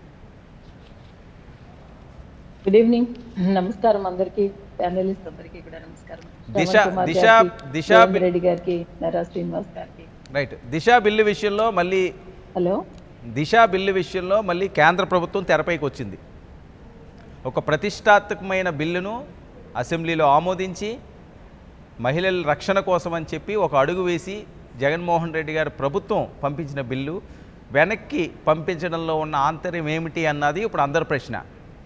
గుడ్ ఈవినింగ్ నమస్కారం అందరికి ప్యానలిస్ట్ అందరికీ కూడా నమస్కారం దిశ- శ్రవణ్ కుమార్ దిశ- గారికి, దిశ రేవంత్ బి- రెడ్డి గారికి నరా శ్రీనివాస్ గారికి రైట్ దిశ బిల్లు విషయంలో మళ్ళీ హలో దిశ బిల్లు విషయంలో మళ్ళీ కేంద్ర ప్రభుత్వం తెరపైకి వచ్చింది ఒక ప్రతిష్టాత్మకమైన బిల్లును అసెంబ్లీలో ఆమోదించి మహిళల రక్షణ కోసం అని చెప్పి ఒక అడుగు వేసి జగన్మోహన్ రెడ్డి గారి ప్రభుత్వం పంపించిన బిల్లు వెనక్కి పంపించడంలో ఉన్న ఆంతర్యం ఏమిటి అన్నది ఇప్పుడు అందరి ప్రశ్న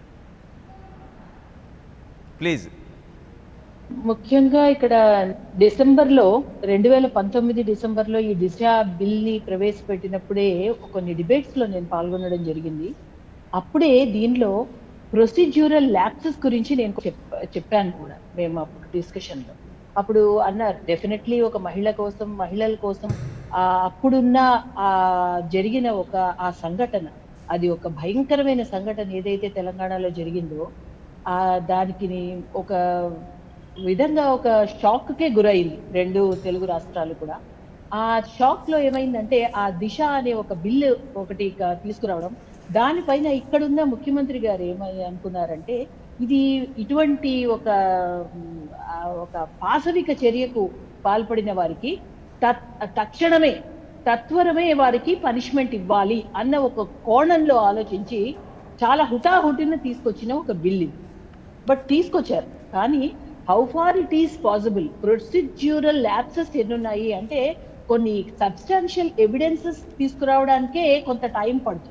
ప్లీజ్ ముఖ్యంగా ఇక్కడ డిసెంబర్లో రెండు వేల పంతొమ్మిది డిసెంబర్లో ఈ దిశ బిల్ని ప్రవేశపెట్టినప్పుడే కొన్ని డిబేట్స్ లో నేను పాల్గొనడం జరిగింది అప్పుడే దీనిలో ప్రొసీడ్యూరల్ ల్యాప్సెస్ గురించి నేను చెప్ చెప్పాను కూడా మేము అప్పుడు డిస్కషన్ లో అప్పుడు అన్నారు డెఫినెట్లీ ఒక మహిళ కోసం మహిళల కోసం ఆ అప్పుడున్న ఆ జరిగిన ఒక ఆ సంఘటన అది ఒక భయంకరమైన సంఘటన ఏదైతే తెలంగాణలో జరిగిందో ఆ దానికి ఒక విధంగా ఒక షాక్ కే గురైంది రెండు తెలుగు రాష్ట్రాలు కూడా ఆ షాక్ లో ఏమైందంటే ఆ దిశ అనే ఒక బిల్లు ఒకటి క- తీసుకురావడం దానిపైన ఇక్కడున్న ముఖ్యమంత్రి గారు ఏమై అనుకున్నారంటే ఇది ఇటువంటి ఒక మ్, ఆ, ఒక పాశవిక చర్యకు పాల్పడిన వారికి తత్- తక్షణమే తత్వరమే వారికి పనిష్మెంట్ ఇవ్వాలి అన్న ఒక కోణంలో ఆలోచించి చాలా హుటాహుటిన తీసుకొచ్చిన ఒక బిల్ ఇది బట్ తీసుకొచ్చారు కానీ how far it is possible procedural lapses ఎన్నున్నాయి అంటే కొన్ని సబ్స్టాన్షియల్ ఎవిడెన్సెస్ తీసుకురావడానికే కొంత టైం పడుతుంది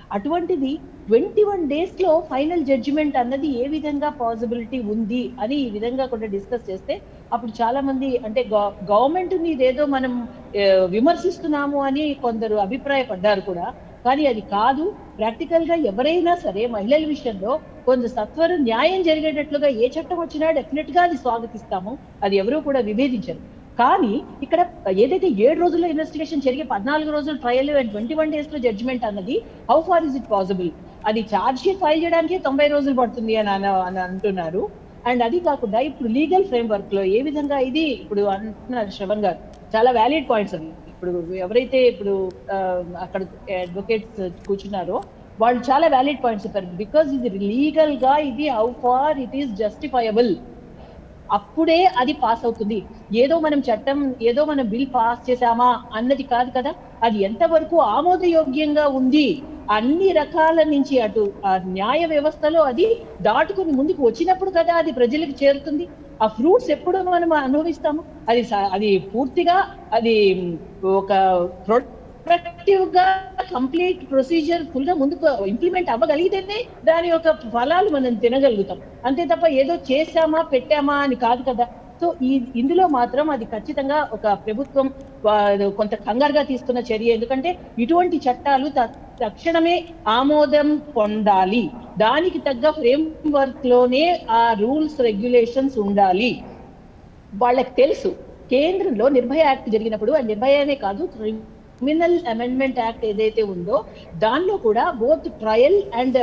అటువంటిది ట్వంటీ వన్ డేస్ లో ఫైనల్ జడ్జిమెంట్ అన్నది ఏ విధంగా పాసిబిలిటీ ఉంది అని ఈ విధంగా కూడా డిస్కస్ చేస్తే అప్పుడు చాలా మంది అంటే గవర్నమెంట్ ని ఇదేదో మనం ఆ, విమర్శిస్తున్నాము అని కొందరు అభిప్రాయపడ్డారు కూడా కానీ అది కాదు ప్రాక్టికల్ గా ఎవరైనా సరే మహిళల విషయంలో కొంచెం సత్వర న్యాయం జరిగేటట్లుగా ఏ చట్టం వచ్చినా డెఫినెట్ గా అది స్వాగతిస్తాము అది ఎవరూ కూడా విభేదించరు కానీ ఇక్కడ ఏదైతే ఏడు రోజుల్లో ఇన్వెస్టిగేషన్ జరిగే పద్నాలుగు రోజులు trial and twenty one days లో జడ్జిమెంట్ అన్నది how far is it possible అది ఛార్జ్ షీట్ ఫైల్ చేయడానికి తొంభై రోజులు పడుతుంది అని అన- అని అంటున్నారు అండ్ అది కాకుండా ఇప్పుడు లీగల్ ఫ్రేమ్ వర్క్ లో ఏ విధంగా ఇది ఇప్పుడు అంటున్నారు శ్రవణ్ గారు చాలా వ్యాలిడ్ పాయింట్స్ అవి ఇప్పుడు ఎవరైతే ఇప్పుడు ఆ, అక్కడ అడ్వకేట్స్ కూర్చున్నారో వాళ్ళు చాలా వ్యాలిడ్ పాయింట్స్ చెప్పారు బికాస్ ఇది లీగల్ గా ఇది how far it is justifiable అప్పుడే అది పాస్ అవుతుంది ఏదో మనం చట్టం ఏదో మనం బిల్ పాస్ చేసామా అన్నది కాదు కదా అది ఎంతవరకు ఆమోదయోగ్యంగా ఉంది అన్ని రకాల నుంచి అటు ఆ న్యాయ వ్యవస్థలో అది దాటుకుని ముందుకు వచ్చినప్పుడు కదా అది ప్రజలకు చేరుతుంది ఆ ఫ్రూట్స్ ఎప్పుడు మనం అనుభవిస్తాము అది స- అది పూర్తిగా అది ఒక ప్రొడక్టివ్ గా కంప్లీట్ ప్రొసీజర్ ఫుల్ గా ముందుకు ఇంప్లిమెంట్ అవ్వగలిగితేనే దాని యొక్క ఫలాలు మనం తినగలుగుతాం అంతే తప్ప ఏదో చేశామా పెట్టామా అని కాదు కదా సో ఈ ఇందులో మాత్రం అది ఖచ్చితంగా ఒక ప్రభుత్వం ఆ, కొంత కంగారుగా తీసుకున్న చర్య ఎందుకంటే ఇటువంటి చట్టాలు త- తక్షణమే ఆమోదం పొందాలి దానికి తగ్గ ఫ్రేమ్ వర్క్ లోనే ఆ రూల్స్ రెగ్యులేషన్స్ ఉండాలి వాళ్ళకి తెలుసు కేంద్రంలో నిర్భయ యాక్ట్ జరిగినప్పుడు ఆ నిర్భయనే కాదు క్రిమినల్ అమెండ్మెంట్ యాక్ట్ ఏదైతే ఉందో దానిలో కూడా బోత్ ట్రయల్ అండ్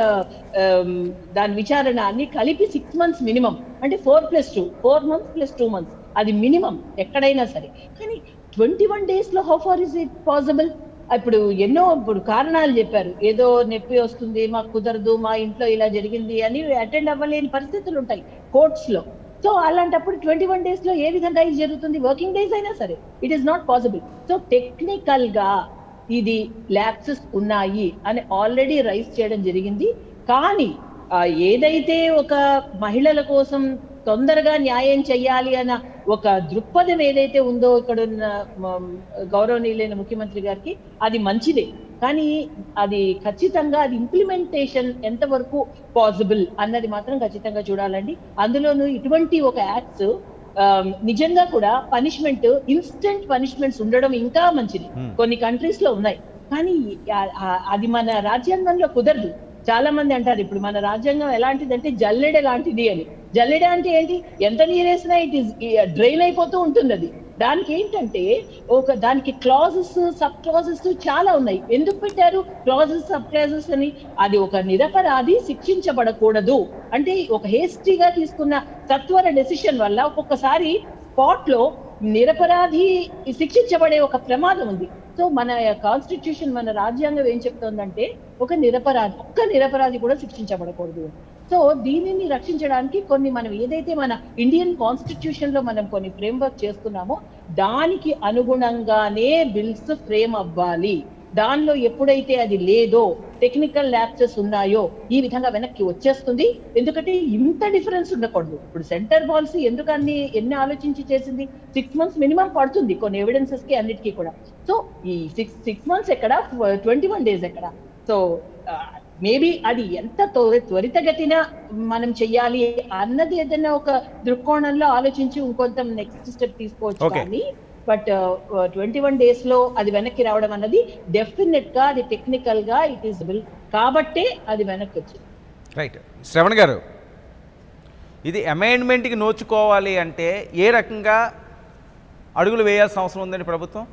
దాని విచారణ అన్ని కలిపి సిక్స్ మంత్స్ మినిమం అంటే four plus two four months plus two months అది మినిమం ఎక్కడైనా సరే కానీ ట్వంటీ వన్ డేస్ లో how far is it possible ఇప్పుడు ఎన్నో ఇప్పుడు కారణాలు చెప్పారు ఏదో నొప్పి వస్తుంది మాకు కుదరదు మా ఇంట్లో ఇలా జరిగింది అని అటెండ్ అవ్వలేని పరిస్థితులు ఉంటాయి కోర్ట్స్ లో సో అలాంటప్పుడు ట్వంటీ వన్ డేస్ లో ఏ విధంగా ఇది జరుగుతుంది వర్కింగ్ డేస్ అయినా సరే it is not possible so technical గా ఇది ల్యాప్సెస్ ఉన్నాయి అని ఆల్రెడీ రైజ్ చేయడం జరిగింది కానీ ఆ, ఏదైతే ఒక మహిళల కోసం తొందరగా న్యాయం చెయ్యాలి అన్న ఒక దృక్పథం ఏదైతే ఉందో ఇక్కడ ఉన్న మ- గౌరవనీయులైన ముఖ్యమంత్రి గారికి అది మంచిదే కానీ అది ఖచ్చితంగా అది ఇంప్లిమెంటేషన్ ఎంతవరకు పాసిబుల్ అన్నది మాత్రం ఖచ్చితంగా చూడాలండి అందులోనూ ఇటువంటి ఒక యాక్ట్స్ నిజంగా కూడా పనిష్మెంట్ ఇన్స్టెంట్ పనిష్మెంట్స్ ఉండడం ఇంకా మంచిది Hmm. కొన్ని కంట్రీస్ లో ఉన్నాయి కానీ ఆ- ఆ- అది మన రాజ్యాంగంలో కుదరదు చాలా మంది అంటారు ఇప్పుడు మన రాజ్యాంగం ఎలాంటిదంటే జల్లెడ లాంటిది అని జల్లెడ అంటే ఏంటి ఎంత నీరేసినా ఇట్ ఈస్ డ్రైన్ అయిపోతూ ఉంటుంది అది దానికి ఏంటంటే ఒక దానికి క్లాజెస్ సబ్ క్లాజెస్ చాలా ఉన్నాయి ఎందుకు పెట్టారు క్లాజెస్ సబ్ క్లాజెస్ అని అది ఒక నిరపరాధి శిక్షించబడకూడదు అంటే ఒక హేస్టీగా తీసుకున్న సత్వర డెసిషన్ వల్ల ఒక్కొక్కసారి స్పాట్ లో నిరపరాధి శిక్షించబడే ఒక ప్రమాదం ఉంది సో మన కాన్స్టిట్యూషన్ మన రాజ్యాంగం ఏం చెప్తోందంటే ఒక నిరపరాధి ఒక్క నిరపరాధి కూడా శిక్షించబడకూడదు సో దీనిని రక్షించడానికి కొన్ని మనం ఏదైతే మన ఇండియన్ కాన్స్టిట్యూషన్ లో మనం కొన్ని ఫ్రేమ్వర్క్ చేస్తున్నామో దానికి అనుగుణంగానే బిల్స్ ఫ్రేమ్ అవ్వాలి దానిలో ఎప్పుడైతే అది లేదో టెక్నికల్ ల్యాప్సెస్ ఉన్నాయో ఈ విధంగా వెనక్కి వచ్చేస్తుంది ఎందుకంటే ఇంత డిఫరెన్స్ ఉండకూడదు ఇప్పుడు సెంటర్ పాలసీ ఎందుకు అన్ని ఎన్ని ఆలోచించి చేసింది సిక్స్ మంత్స్ మినిమం పడుతుంది కొన్ని ఎవిడెన్సెస్ కి అన్నిటికీ కూడా సో ఈ సిక్స్ సిక్స్ మంత్స్ ఎక్కడ ట్వంటీ వన్ డేస్ ఎక్కడ సో మేబీ అది ఎంత త్వరి- త్వరితగతిన మనం చెయ్యాలి అన్నది ఏదైనా ఒక దృక్కోణంలో ఆలోచించి ఇంకొంత నెక్స్ట్ స్టెప్ తీసుకోవచ్చు Okay. కానీ బట్ ట్వంటీ వన్ డేస్ లో అది వెనక్కి రావడం అన్నది డెఫినెట్ గా అది టెక్నికల్ గా ఇట్ ఈస్ బిల్ కాబట్టే అది వెనక్కి వచ్చింది రైట్ శ్రవణ్ గారు ఇది అమెండ్మెంట్కి నోచుకోవాలి అంటే ఏ రకంగా అడుగులు వేయాల్సిన అవసరం ఉందండి ప్రభుత్వం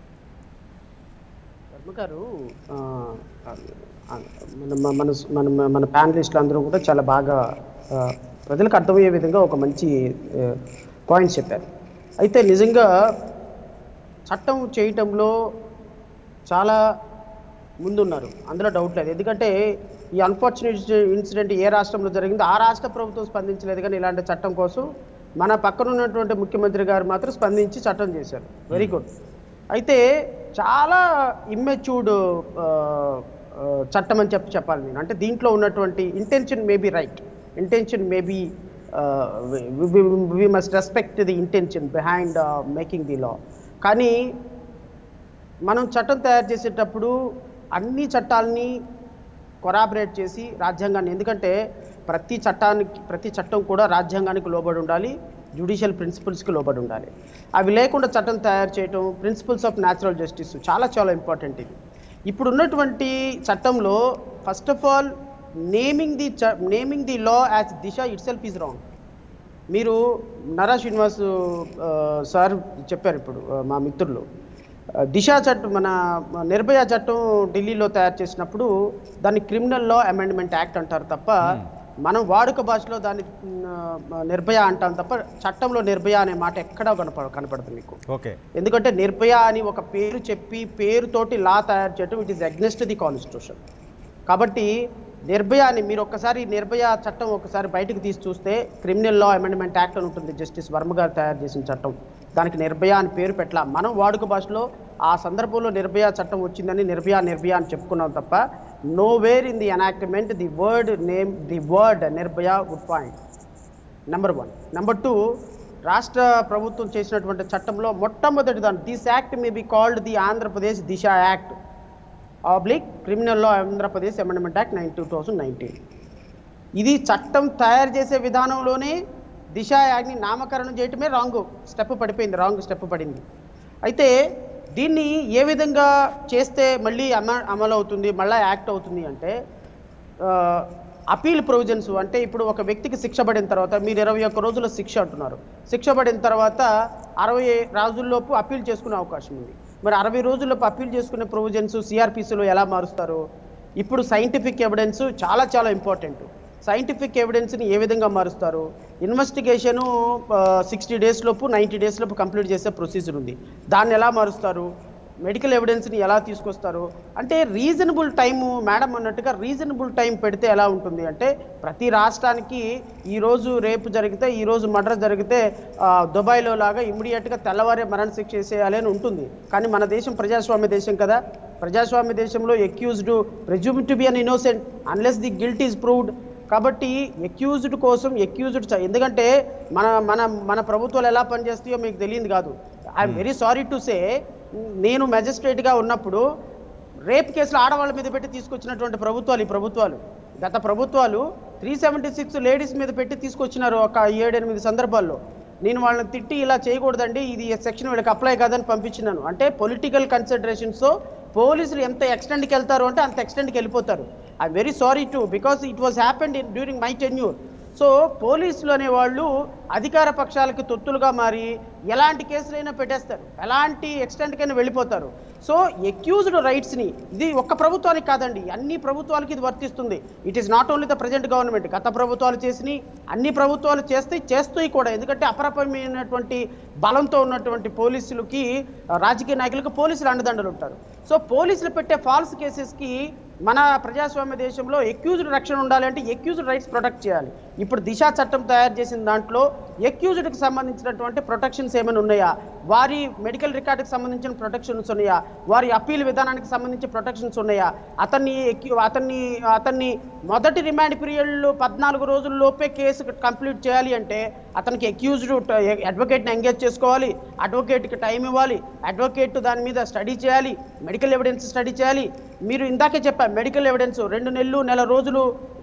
వర్మ గారు ఆ, ఆ, మన మన మన మన ప్యానలిస్టులు అందరూ కూడా చాలా బాగా ఆ, ప్రజలకు అర్థమయ్యే విధంగా ఒక మంచి పాయింట్స్ చెప్పారు అయితే నిజంగా చట్టం చేయటంలో చాలా ముందున్నారు అందులో డౌట్ లేదు ఎందుకంటే ఈ అన్ఫార్చునేట్ ఇన్సిడెంట్ ఏ రాష్ట్రంలో జరిగిందో ఆ రాష్ట్ర ప్రభుత్వం స్పందించలేదు కానీ ఇలాంటి చట్టం కోసం మన పక్కన ఉన్నటువంటి ముఖ్యమంత్రి గారు మాత్రం స్పందించి చట్టం చేశారు వెరీ గుడ్ అయితే చాలా ఇమ్మెచ్యూర్డ్ చట్టం అని చెప్పి చెప్పాలి నేను అంటే దీంట్లో ఉన్నటువంటి intention may be right intention may be we must respect the intention behind making the law కానీ మనం చట్టం తయారు చేసేటప్పుడు అన్ని చట్టాలని కొరాబరేట్ చేసి రాజ్యాంగాన్ని ఎందుకంటే ప్రతి చట్టానికి ప్రతి చట్టం కూడా రాజ్యాంగానికి లోబడి ఉండాలి జ్యుడిషియల్ ప్రిన్సిపల్స్కి లోబడి ఉండాలి అవి లేకుండా చట్టం తయారు చేయటం ప్రిన్సిపల్స్ ఆఫ్ న్యాచురల్ జస్టిస్ చాలా చాలా ఇంపార్టెంట్ ఇది ఇప్పుడు ఉన్నటువంటి చట్టంలో first of all naming the naming the law as Disha itself is wrong మీరు నరా శ్రీనివాస్ ఆ, సార్ చెప్పారు ఇప్పుడు ఆ, మా మిత్రులు ఆ, దిశ చట్టం మన మన నిర్భయ చట్టం ఢిల్లీలో తయారు చేసినప్పుడు దాన్ని క్రిమినల్ లా అమెండ్మెంట్ యాక్ట్ అంటారు తప్ప మనం వాడుక భాషలో దాన్ని ఆ, నిర్భయ అంటాం తప్ప చట్టంలో నిర్భయ అనే మాట ఎక్కడా కనపడ కనపడదు మీకు ఓకే ఎందుకంటే నిర్భయ అని ఒక పేరు చెప్పి పేరుతోటి లా తయారు చేయడం it is against the constitution కాబట్టి నిర్భయ అని మీరు ఒక్కసారి నిర్భయ చట్టం ఒకసారి బయటకు తీసి చూస్తే క్రిమినల్ లా అమెండ్మెంట్ యాక్ట్ అని ఉంటుంది జస్టిస్ వర్మ గారు తయారు చేసిన చట్టం దానికి నిర్భయ అని పేరు పెట్టలా మనం వాడుక భాషలో ఆ సందర్భంలో నిర్భయ చట్టం వచ్చిందని నిర్భయ నిర్భయ అని చెప్పుకున్నాం తప్ప nowhere in the enactment the word name the word Nirbhaya would point number one number two రాష్ట్ర ప్రభుత్వం చేసినటువంటి చట్టంలో మొట్టమొదటి దాని this act may be called the Andhra Pradesh Disha act oblique criminal law Andhra Pradesh amendment act nine two thousand nineteen ఇది చట్టం తయారు చేసే విధానంలోనే దిశ యాక్ట్ని నామకరణం చేయటమే రాంగ్ స్టెప్ పడిపోయింది రాంగ్ స్టెప్ పడింది అయితే దీన్ని ఏ విధంగా చేస్తే మళ్ళీ అమ అమలు అవుతుంది మళ్ళీ యాక్ట్ అవుతుంది అంటే అపీల్ ప్రొవిజన్స్ అంటే ఇప్పుడు ఒక వ్యక్తికి శిక్ష పడిన తర్వాత మీరు ఇరవై ఒక్క రోజుల శిక్ష అంటున్నారు శిక్ష పడిన తర్వాత అరవై రోజుల్లోపు అపీల్ చేసుకునే అవకాశం ఉంది మరి అరవై రోజుల్లోపు అపీల్ చేసుకునే ప్రొవిజన్స్ సిఆర్పిసిలో ఎలా మారుస్తారు ఇప్పుడు సైంటిఫిక్ ఎవిడెన్స్ చాలా చాలా ఇంపార్టెంట్ సైంటిఫిక్ ఎవిడెన్స్ని ఏ విధంగా మారుస్తారు ఇన్వెస్టిగేషను సిక్స్టీ డేస్ లోపు నైంటీ డేస్ లోపు కంప్లీట్ చేసే ప్రొసీజర్ ఉంది దాన్ని ఎలా మారుస్తారు మెడికల్ ఎవిడెన్స్ని ఎలా తీసుకొస్తారు అంటే రీజనబుల్ టైము మేడం అన్నట్టుగా రీజనబుల్ టైం పెడితే ఎలా ఉంటుంది అంటే ప్రతి రాష్ట్రానికి ఈరోజు రేపు జరిగితే ఈరోజు మర్డర్ జరిగితే ఆ, దుబాయ్లో లాగా ఇమ్మీడియట్గా తెల్లవారే మరణ శిక్ష వేసేయాలి అని ఉంటుంది కానీ మన దేశం ప్రజాస్వామ్య దేశం కదా ప్రజాస్వామ్య దేశంలో accused presume to be un innocent unless the guilt is proved కాబట్టి ఎక్యూజ్డ్ కోసం ఎక్యూజ్డ్ ఎందుకంటే మన మన మన ప్రభుత్వాలు ఎలా పనిచేస్తాయో మీకు తెలియదు కాదు I'm very sorry to say నేను మెజిస్ట్రేట్గా ఉన్నప్పుడు రేప్ కేసులు ఆడవాళ్ళ మీద పెట్టి తీసుకొచ్చినటువంటి ప్రభుత్వాలు ఈ ప్రభుత్వాలు గత ప్రభుత్వాలు త్రీ సెవెంటీ సిక్స్ లేడీస్ మీద పెట్టి తీసుకొచ్చినారు ఒక ఏడెనిమిది సందర్భాల్లో నేను వాళ్ళని తిట్టి ఇలా చేయకూడదండి ఇది సెక్షన్ వీళ్ళకి అప్లై కాదని పంపించినాను అంటే పొలిటికల్ కన్సిడరేషన్స్తో పోలీసులు ఎంత ఎక్స్టెండ్కి వెళ్తారు అంటే అంత ఎక్స్టెండ్కి వెళ్ళిపోతారు I very sorry to because it was happened in during my tenure so పోలీసులు అనేవాళ్ళు అధికార పక్షాలకు తొత్తులుగా మారి ఎలాంటి కేసులైనా పెట్టేస్తారు ఎలాంటి ఎక్స్టెంట్కైనా వెళ్ళిపోతారు సో ఎక్యూజ్డ్ రైట్స్ని ఇది ఒక్క ప్రభుత్వానికి కాదండి అన్ని ప్రభుత్వాలకి ఇది వర్తిస్తుంది it is not only the present government గత ప్రభుత్వాలు చేసినాయి అన్ని ప్రభుత్వాలు చేస్తే చేస్తాయి కూడా ఎందుకంటే అపరపమైనటువంటి బలంతో ఉన్నటువంటి పోలీసులకి ఆ, రాజకీయ నాయకులకు పోలీసులు అండదండలు ఉంటారు సో పోలీసులు పెట్టే ఫాల్స్ కేసెస్కి మన ప్రజాస్వామ్య దేశంలో ఎక్యూజ్డ్ రక్షణ ఉండాలి అంటే ఎక్యూజ్డ్ రైట్స్ ప్రొటెక్ట్ చేయాలి ఇప్పుడు దిశా చట్టం తయారు చేసిన దాంట్లో ఎక్యూజ్డ్కి సంబంధించినటువంటి ప్రొటెక్షన్స్ ఏమైనా ఉన్నాయా వారి మెడికల్ రికార్డుకి సంబంధించిన ప్రొటెక్షన్స్ ఉన్నాయా వారి అప్పీల్ విధానానికి సంబంధించి ప్రొటెక్షన్స్ ఉన్నాయా అతన్ని ఎక్యూ అతన్ని అతన్ని మొదటి రిమాండ్ పీరియడ్లో పద్నాలుగు రోజుల్లోపే కేసు కంప్లీట్ చేయాలి అంటే అతనికి ఎక్యూజ్డ్ అడ్వకేట్ని ఎంగేజ్ చేసుకోవాలి అడ్వకేట్కి టైం ఇవ్వాలి అడ్వకేట్ దాని మీద స్టడీ చేయాలి మెడికల్ ఎవిడెన్స్ స్టడీ చేయాలి మీరు ఇందాకే చెప్పారు మెడికల్ ఎవిడెన్స్ రెండు నెలలు నెల రోజులు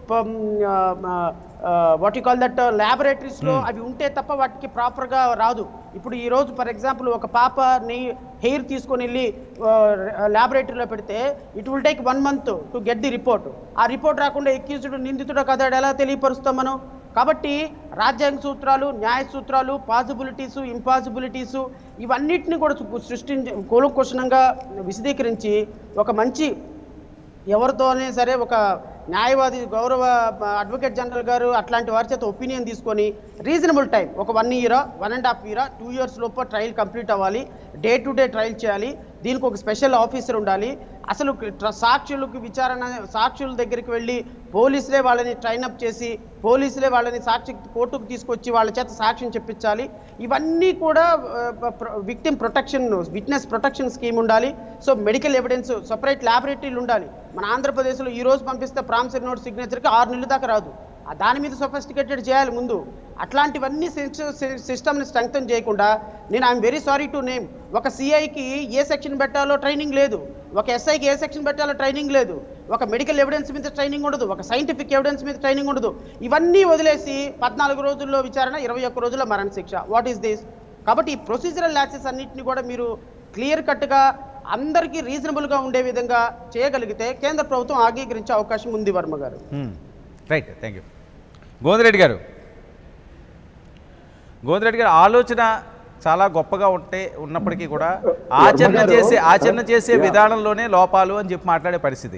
వాట్ యు కాల్ దట్ ల్యాబొరేటరీస్లో అవి ఉంటే తప్ప వాటికి ప్రాపర్గా రాదు ఇప్పుడు ఈ రోజు ఫర్ ఎగ్జాంపుల్ ఒక పాప నీ హెయిర్ తీసుకొని వెళ్ళి ల్యాబొరేటరీలో పెడితే it will take one month to get the report ఆ రిపోర్ట్ రాకుండా ఎక్యూజ్డ్ నిందితుడు కదా ఎలా తెలియపరుస్తాం మనం కాబట్టి రాజ్యాంగ సూత్రాలు న్యాయ సూత్రాలు పాసిబిలిటీసు ఇంపాసిబిలిటీసు ఇవన్నిటిని కూడా సు- సృష్టించి కూలంకుషణంగా విశదీకరించి ఒక మంచి ఎవరితోనే సరే ఒక న్యాయవాది గౌరవ అడ్వకేట్ జనరల్ గారు అట్లాంటి వారి చేత ఒపీనియన్ తీసుకొని రీజనబుల్ టైం ఒక వన్ ఇయరా వన్ అండ్ హాఫ్ ఇయరా టూ ఇయర్స్ లోపు ట్రయల్ కంప్లీట్ అవ్వాలి డే టు డే ట్రయల్ చేయాలి దీనికి ఒక స్పెషల్ ఆఫీసర్ ఉండాలి అసలు ట్ర- సాక్షులకు విచారణ సాక్షుల దగ్గరికి వెళ్ళి పోలీసులే వాళ్ళని ట్రైన్ అప్ చేసి పోలీసులే వాళ్ళని సాక్షి కోర్టుకు తీసుకొచ్చి వాళ్ళ చేత సాక్ష్యం చెప్పించాలి ఇవన్నీ కూడా victim protection witness protection scheme ఉండాలి సో మెడికల్ ఎవిడెన్స్ సపరేట్ ల్యాబొరేటరీలు ఉండాలి మన ఆంధ్రప్రదేశ్లో ఈ రోజు పంపిస్తే ప్రామిసరీ నోట్ సిగ్నేచర్కి ఆరు నెలల దాకా రాదు ఆ దాని మీద సొఫిస్టికేటెడ్ చేయాలి ముందు అట్లాంటివన్నీ సిస్టమ్ని స్ట్రెంగ్తన్ చేయకుండా నేను I'm very sorry to name ఒక సిఐకి ఏ సెక్షన్ పెట్టాలో ట్రైనింగ్ లేదు ఒక ఎస్ఐకి ఏ సెక్షన్ పెట్టాలో ట్రైనింగ్ లేదు ఒక మెడికల్ ఎవిడెన్స్ మీద ట్రైనింగ్ ఉండదు ఒక సైంటిఫిక్ ఎవిడెన్స్ మీద ట్రైనింగ్ ఉండదు ఇవన్నీ వదిలేసి పద్నాలుగు రోజుల్లో విచారణ ఇరవై ఒక్క రోజుల్లో మరణ శిక్ష వాట్ ఈస్ దిస్ కాబట్టి ఈ ప్రొసీజరల్ యాక్సెస్ అన్నింటినీ కూడా మీరు క్లియర్ కట్గా అందరికీ రీజనబుల్గా ఉండే విధంగా చేయగలిగితే కేంద్ర ప్రభుత్వం అంగీకరించే అవకాశం ఉంది వర్మ గారు రైట్ థ్యాంక్ యూ గోవిందరెడ్డి గారు గోవిందరెడ్డి గారు ఆలోచన చాలా గొప్పగా ఉంటే ఉన్నప్పటికీ కూడా ఆచరణ గారు, చేసే ఆచరణ చేసే యా. విధానంలోనే లోపాలు అని చెప్పి మాట్లాడే పరిస్థితి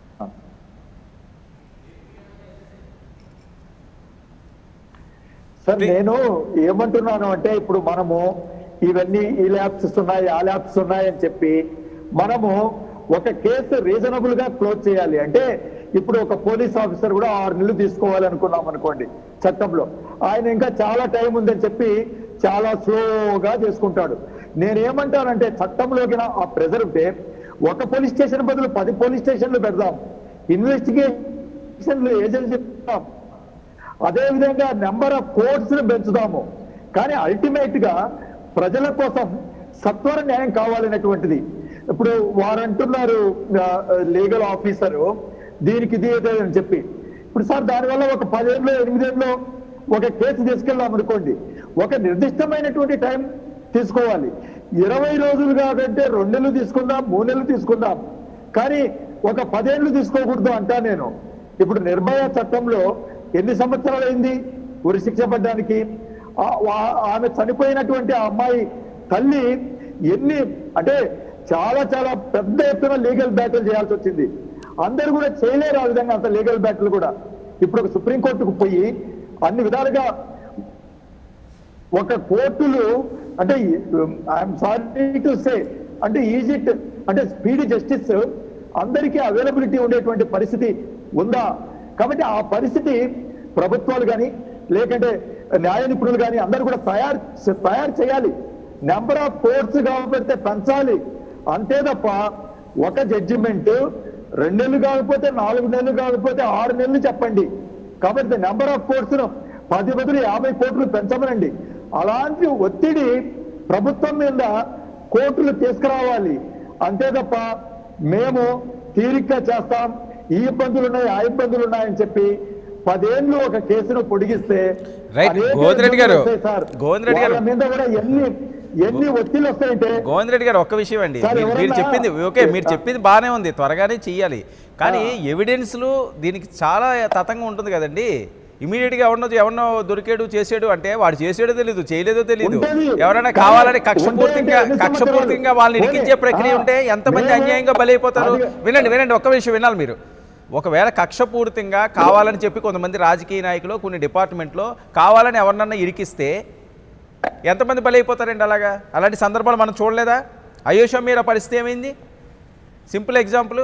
సార్ నేను ఏమంటున్నాను అంటే ఇప్పుడు మనము ఇవన్నీ ఈ ల్యాబ్స్ ఉన్నాయి ఆ ల్యాబ్స్ ఉన్నాయి అని చెప్పి మనము ఒక కేసు రీజనబుల్ గా క్లోజ్ చేయాలి అంటే ఇప్పుడు ఒక పోలీస్ ఆఫీసర్ కూడా ఆరు నెలలు తీసుకోవాలి అనుకున్నాం అనుకోండి చట్టంలో ఆయన ఇంకా చాలా టైం ఉందని చెప్పి చాలా స్లోగా చేసుకుంటాడు నేనేమంటానంటే చట్టంలోకి నా- ఆ ప్రెజర్ ఉంటే ఒక పోలీస్ స్టేషన్ బదులు పది పోలీస్ స్టేషన్లు పెడదాం ఇన్వెస్టిగేషన్లు ఏజెన్సీ పెడదాం అదే విధంగా నెంబర్ ఆఫ్ కోర్ట్స్ ని పెంచుదాము కానీ అల్టిమేట్ గా ప్రజల కోసం సత్వర న్యాయం కావాలనేటువంటిది ఇప్పుడు వారు అంటున్నారు లీగల్ ఆఫీసరు దీనికి ఇది ఏదో అని చెప్పి ఇప్పుడు సార్ దానివల్ల ఒక పదేళ్ళు ఎనిమిదేళ్ళు ఒక కేసు తీసుకెళ్ళాం అనుకోండి ఒక నిర్దిష్టమైనటువంటి టైం తీసుకోవాలి ఇరవై రోజులు కాదంటే రెండు నెలలు తీసుకుందాం మూడు నెలలు తీసుకుందాం కానీ ఒక పదేళ్లు తీసుకోకూడదు అంటా నేను ఇప్పుడు నిర్భయ చట్టంలో ఎన్ని సంవత్సరాలు అయింది ఉరి శిక్ష పడ్డానికి ఆ- ఆ- ఆమె చనిపోయినటువంటి ఆ అమ్మాయి తల్లి ఎన్ని అంటే చాలా చాలా పెద్ద ఎత్తున లీగల్ బ్యాటిల్ చేయాల్సి వచ్చింది అందరూ కూడా చేయలేరు ఆ విధంగా అంత లీగల్ బ్యాటిల్ కూడా ఇప్పుడు ఒక సుప్రీంకోర్టుకు పోయి అన్ని విధాలుగా ఒక కోర్టులు అంటే ఐఎమ్ సారీ టు సే అంటే ఈజిట్ అంటే స్పీడ్ జస్టిస్ అందరికీ అవైలబిలిటీ ఉండేటువంటి పరిస్థితి ఉందా కాబట్టి ఆ పరిస్థితి ప్రభుత్వాలు కానీ లేకంటే న్యాయ నిపుణులు కానీ అందరూ కూడా తయారు తయారు చేయాలి నెంబర్ ఆఫ్ కోర్ట్స్ కాబట్టి పెంచాలి అంతే తప్ప ఒక జడ్జిమెంట్ రెండు నెలలు కాకపోతే నాలుగు నెలలు కాకపోతే ఆరు నెలలు చెప్పండి కాబట్టి నెంబర్ ఆఫ్ కోర్సును పది బదులు యాభై కోట్లు పెంచమనండి అలాంటి ఒత్తిడి ప్రభుత్వం మీద కోర్టులు తీసుకురావాలి అంతే తప్ప మేము తీరిగ్గా చేస్తాం ఈ ఇబ్బందులు ఉన్నాయి ఆ ఇబ్బందులు ఉన్నాయని చెప్పి పదేళ్ళు ఒక కేసును పొడిగిస్తే Right. అనేక గోవిందరెడ్డి గారు, ఇబ్బందులు వస్తాయి సార్. గోవిందరెడ్డి గారు. వాళ్ళ మీద కూడా ఎన్ని ఎన్ని ఒత్తిళ్ళు వస్తాయంటే గోవిందరెడ్డి గారు ఒక్క విషయం అండి సార్, మీరు- మీరు ఎవరన్నా- చెప్పింది ఓకే మీరు చెప్పింది బాగానే ఉంది త్వరగానే చెయ్యాలి కానీ ఎవిడెన్స్లు దీనికి చాలా తతంగా ఉంటుంది కదండి ఇమీడియట్గా ఎవరినో ఎవరినో దొరికాడు చేసాడు అంటే వాడు చేసాడో తెలీదు చేయలేదో తెలీదు ఉంటది. ఎవరైనా కానీ కావాలని ఉంటే కక్షపూర్తిగా ఎన్ని కక్షపూర్తిగా సంవత్సరాలు? వాళ్ళని ఇరికించే పోనీ. ప్రక్రియ ఆ, ఉంటే ఎంతమంది మేము- అన్యాయంగా బలైపోతారు అది- వినండి వినండి ఒక్క విషయం వినాలి మీరు ఒకవేళ కక్షపూరితంగా కావాలని చెప్పి కొంతమంది రాజకీయ నాయకులు కొన్ని డిపార్ట్మెంట్లో కావాలని ఎవరినన్నా ఇరికిస్తే ఎంతమంది బలైపోతారండి అలాగా అలాంటి సందర్భాలు మనం చూడలేదా అయోషా మీరా పరిస్థితి ఏమైంది సింపుల్ ఎగ్జాంపుల్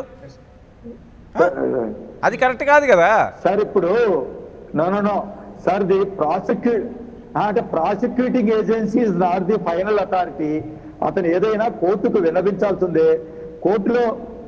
అది కరెక్ట్ కాదు కదా సార్ ఇప్పుడు no no no sir the prosecu అంటే prosecuting agency is not the final authority అతను ఏదైనా కోర్టుకు విన్నవించాల్సిందే కోర్టులో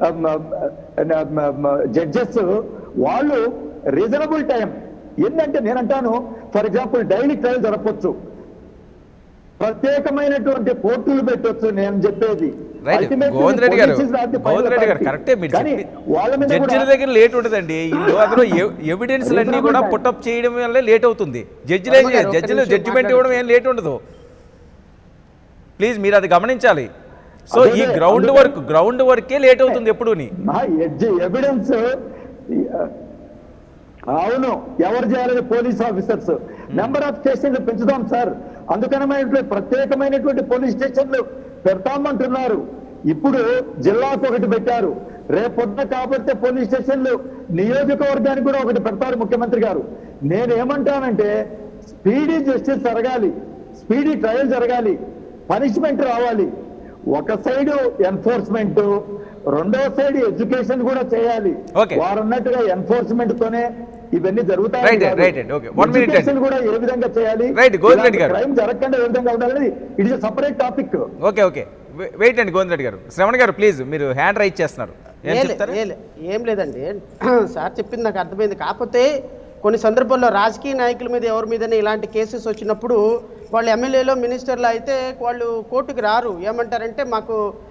జడ్జెస్ వాళ్ళు రీజనబుల్ టైం ఏంటంటే నేనంటాను ఫర్ ఎగ్జాంపుల్ డైలీ ట్రయల్ జరపొచ్చు ప్రత్యేకమైనటువంటి కోర్టులు పెట్టొచ్చు నేను చెప్పేది రైట్ Ultimately, గోవింద్ రెడ్డి గారు police is not the final Govind Reddy గారు authority. కరెక్టే మీరు కానీ చెప్పి వాళ్ళ మీద జడ్జిల కూడా- దగ్గర లేట్ ఉంటుందండి ఇల్లు అందులో ఎవిడెన్స్ అన్ని Reasonable కూడా time. పుట్టప్ చేయడం వల్లే లేట్ అవుతుంది జడ్జిలే వర్మ గారు, ఒక్క జడ్జిలు నిమిషం జడ్జిమెంట్ ఇవ్వడం ఏం లేట్ ఉండదు ప్లీజ్ మీరు అది గమనించాలి సో ఈ అదే, గ్రౌండ్ అందుకే- వర్క్ గ్రౌండ్ వర్కే లేట్ అవుతుంది ఎప్పుడూని ఎవిడెన్స్ అవును ఎవరు చేయాలని పోలీస్ ఆఫీసర్స్ నెంబర్ ఆఫ్ స్టేషన్లు పెంచుదాం సార్ అందుకనమైనటువంటి ప్రత్యేకమైనటువంటి పోలీస్ స్టేషన్లు పెడతామంటున్నారు ఇప్పుడు జిల్లాకు ఒకటి పెట్టారు రేపొద్దున కాబట్టి పోలీస్ స్టేషన్లు నియోజకవర్గానికి కూడా ఒకటి పెడతారు ముఖ్యమంత్రి గారు నేనేమంటానంటే స్పీడీ జస్టిస్ జరగాలి స్పీడీ ట్రయల్ జరగాలి పనిష్మెంట్ రావాలి ఒక సైడ్ ఎన్ఫోర్స్మెంట్ రెండో సైడ్ ఎడ్యుకేషన్ కూడా చేయాలి Okay. వారు అన్నట్టుగా ఎన్ఫోర్స్మెంట్ తోనే ఇవన్నీ జరుగుతాయి Right, right, right. Okay. One minute, education కూడా ఏ విధంగా చేయాలి Right, గోవింద్ రెడ్డి గారు. క్రైమ్ జరగకుండా ఏ విధంగా ఉండాలనేది it is separate topic okay okay wait అండి గోవింద్ రెడ్డి గారు శ్రవణ్ గారు ప్లీజ్ మీరు హ్యాండ్ రైట్ చేస్తున్నారు ఏం ఏలే, చెప్తారు ఏలే, ఏం లేదండి సార్ చెప్పింది నాకు అర్థమైంది కాకపోతే కొన్ని సందర్భాల్లో రాజకీయ నాయకుల మీద ఎవరి మీదైనా ఇలాంటి కేసెస్ వచ్చినప్పుడు వాళ్ళు ఎమ్మెల్యేలో మినిస్టర్లు అయితే వాళ్ళు కోర్టుకి రారు ఏమంటారంటే మాకు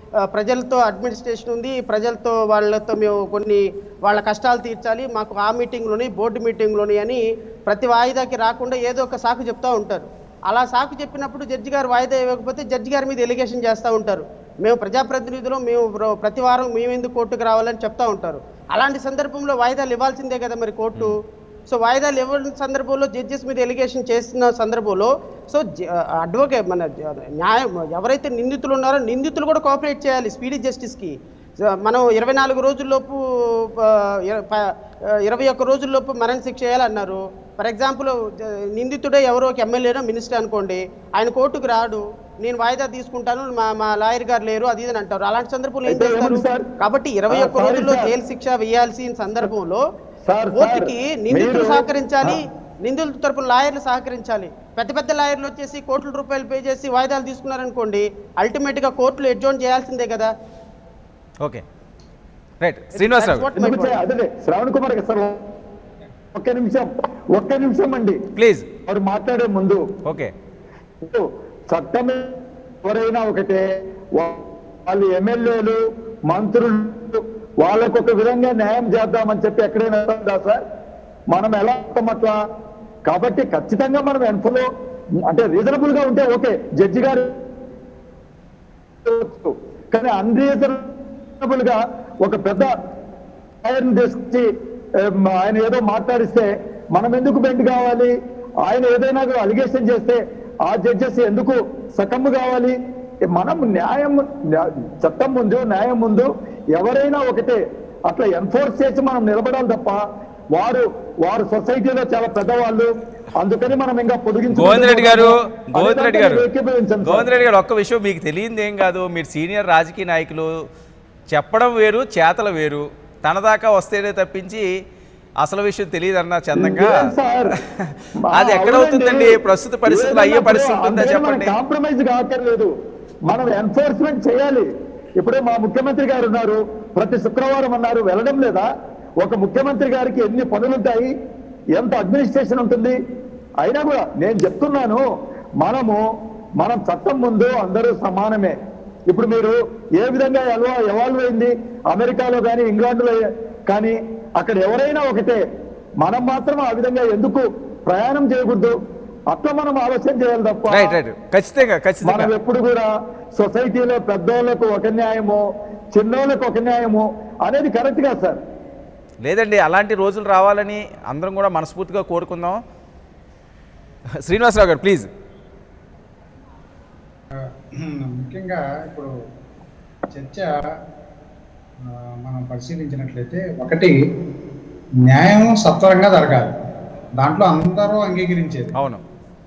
ఆ, ప్రజలతో అడ్మినిస్ట్రేషన్ ఉంది ప్రజలతో వాళ్ళతో మేము కొన్ని వాళ్ళ కష్టాలు తీర్చాలి మాకు ఆ మీటింగ్లోని బోర్డు మీటింగ్లోని అని ప్రతి వాయిదాకి రాకుండా ఏదో ఒక సాకు చెప్తా ఉంటారు అలా సాకు చెప్పినప్పుడు జడ్జి గారు వాయిదా ఇవ్వకపోతే జడ్జి గారి మీద ఎలిగేషన్ చేస్తూ ఉంటారు మేము ప్రజాప్రతినిధులు మేము ప్ర- ప్రతి వారం మేము ఎందుకు కోర్టుకు రావాలని చెప్తా ఉంటారు అలాంటి సందర్భంలో వాయిదాలు ఇవ్వాల్సిందే కదా మరి కోర్టు సో వాయిదాలు ఇవ్వని సందర్భంలో జడ్జెస్ మీద ఎలిగేషన్ చేస్తున్న సందర్భంలో సో అడ్వకేట్ మన జ- న్యాయం ఎవరైతే నిందితులు ఉన్నారో నిందితులు కూడా కోఆపరేట్ చేయాలి స్పీడీ జస్టిస్కి సో మనం ఇరవై నాలుగు రోజుల్లోపు ఆ, ఇర- ప- ఆ, ఇరవై ఒక్క రోజుల్లోపు మరణ శిక్ష చేయాలన్నారు ఫర్ ఎగ్జాంపుల్ జ- నిందితుడే ఎవరో ఒక ఎమ్మెల్యేనో మినిస్టర్ అనుకోండి ఆయన కోర్టుకు రాడు నేను వాయిదా తీసుకుంటాను మా మా లాయర్ గారు లేరు అది ఇది అని అంటారు అలాంటి సందర్భంలో ఏం అయితే చేస్తారు ఏముంది సార్? కాబట్టి ఇరవై ఆ, ఒక్క సారీ రోజుల్లో సార్. జైలు శిక్ష వేయాల్సిన సందర్భంలో సార్, కోర్టుకి సార్, నిందితులు మీరు- సహకరించాలి ఆ. నిందితుల తరపున లాయర్లు సహకరించాలి పెద్ద పెద్ద లాయర్లు వచ్చేసి కోట్ల రూపాయలు పే చేసి వాయిదాలు తీసుకున్నారనుకోండి అల్టిమేట్ గా కోర్టులు ఎడ్జోన్ చేయాల్సిందే కదా okay right Srinivasarao That's what my ఎందుకు point. చే- అదే శ్రవణ్ కుమార్ గారు సార్ ఒక్క నిమిషం ఒక్క నిమిషం అండి ప్లీజ్ వారు మాట్లాడే ముందు ఓకే చట్టం ఎవరైనా ఒకటే వా- వాళ్ళు ఎమ్మెల్యేలు మంత్రులు వాళ్ళకు ఒక విధంగా న్యాయం చేద్దామని చెప్పి ఎక్కడైనా ఉందా సార్ మనం ఎలా ఉంటాం అట్లా కాబట్టి ఖచ్చితంగా మనం ఎన్ఫ్లో అంటే రీజనబుల్ గా ఉంటే ఓకే జడ్జి గారు చేయవచ్చు. కానీ అన్రీజనబుల్ గా ఒక పెద్ద ఆయన్ని తీసుకొచ్చి ఏం, ఆయన ఏదో మాట్లాడిస్తే మనం ఎందుకు బెండ్ కావాలి ఆయన ఏదైనా అలిగేషన్ చేస్తే ఆ జడ్జెస్ ఎందుకు సకమ్ము కావాలి మనం న్యాయం న్యా- చట్టం ముందు న్యాయం ముందు ఎవరైనా ఒకటే అట్లా ఎన్ఫోర్స్ చేసి మనం నిలబడాలి తప్ప వారు వారు సొసైటీలో చాలా పెద్దవాళ్ళు అందుకని మనం ఇంకా పొడిగించు గోవింద్ రెడ్డి గారు అనే గోవింద్ రెడ్డి గారు దాంట్లో నేను ఏకీభవించను సార్. గోవింద్ రెడ్డి గారు ఒక్క విషయం మీకు తెలియంది ఏం కాదు మీరు సీనియర్ రాజకీయ నాయకులు చెప్పడం వేరు చేతలు వేరు తన దాకా వస్తేనే తప్పించి అసలు విషయం తెలియదన్న చందంగా ఏం సార్? అది ఎక్కడ అవునండి. అవుతుందండి ప్రస్తుత పరిస్థితుల్లో అయ్యే పరిస్థితి ఉంటుందా చెప్పండి కాంప్రమైజ్ కాకర్లేదు మనం ఎన్ఫోర్స్మెంట్ చేయాలి ఇప్పుడే మా ముఖ్యమంత్రి గారు ఉన్నారు ప్రతి శుక్రవారం అన్నారు వెళ్ళడం లేదా ఒక ముఖ్యమంత్రి గారికి ఎన్ని పనులుంటాయి ఎంత అడ్మినిస్ట్రేషన్ ఉంటుంది అయినా కూడా నేను చెప్తున్నాను మనము మనం చట్టం ముందు అందరూ సమానమే ఇప్పుడు మీరు ఏ విధంగా ఎల్వా ఎవాల్వ్ అయింది అమెరికాలో కానీ ఇంగ్లాండ్లో కానీ అక్కడ ఎవరైనా ఒకటే మనం మాత్రం ఆ విధంగా ఎందుకు ప్రయాణం చేయకూడదు అట్లా మనం ఆలోచన చేయాలి తప్ప రైట్ రైట్ ఖచ్చితంగా ఖచ్చితంగా మనం ఎప్పుడు కూడా సొసైటీలో పెద్దోళ్ళకు ఒక న్యాయము చిన్నోళ్ళకు ఒక న్యాయము అనేది కరెక్ట్ గా సార్ లేదండి అలాంటి రోజులు రావాలని అందరం కూడా మనస్ఫూర్తిగా కోరుకుందాం శ్రీనివాసరావు గారు ప్లీజ్ ముఖ్యంగా ఇప్పుడు చర్చ ఆ, మనం పరిశీలించినట్లయితే ఒకటి న్యాయం సత్వరంగా జరగాలి దాంట్లో అందరూ అంగీకరించేది అవును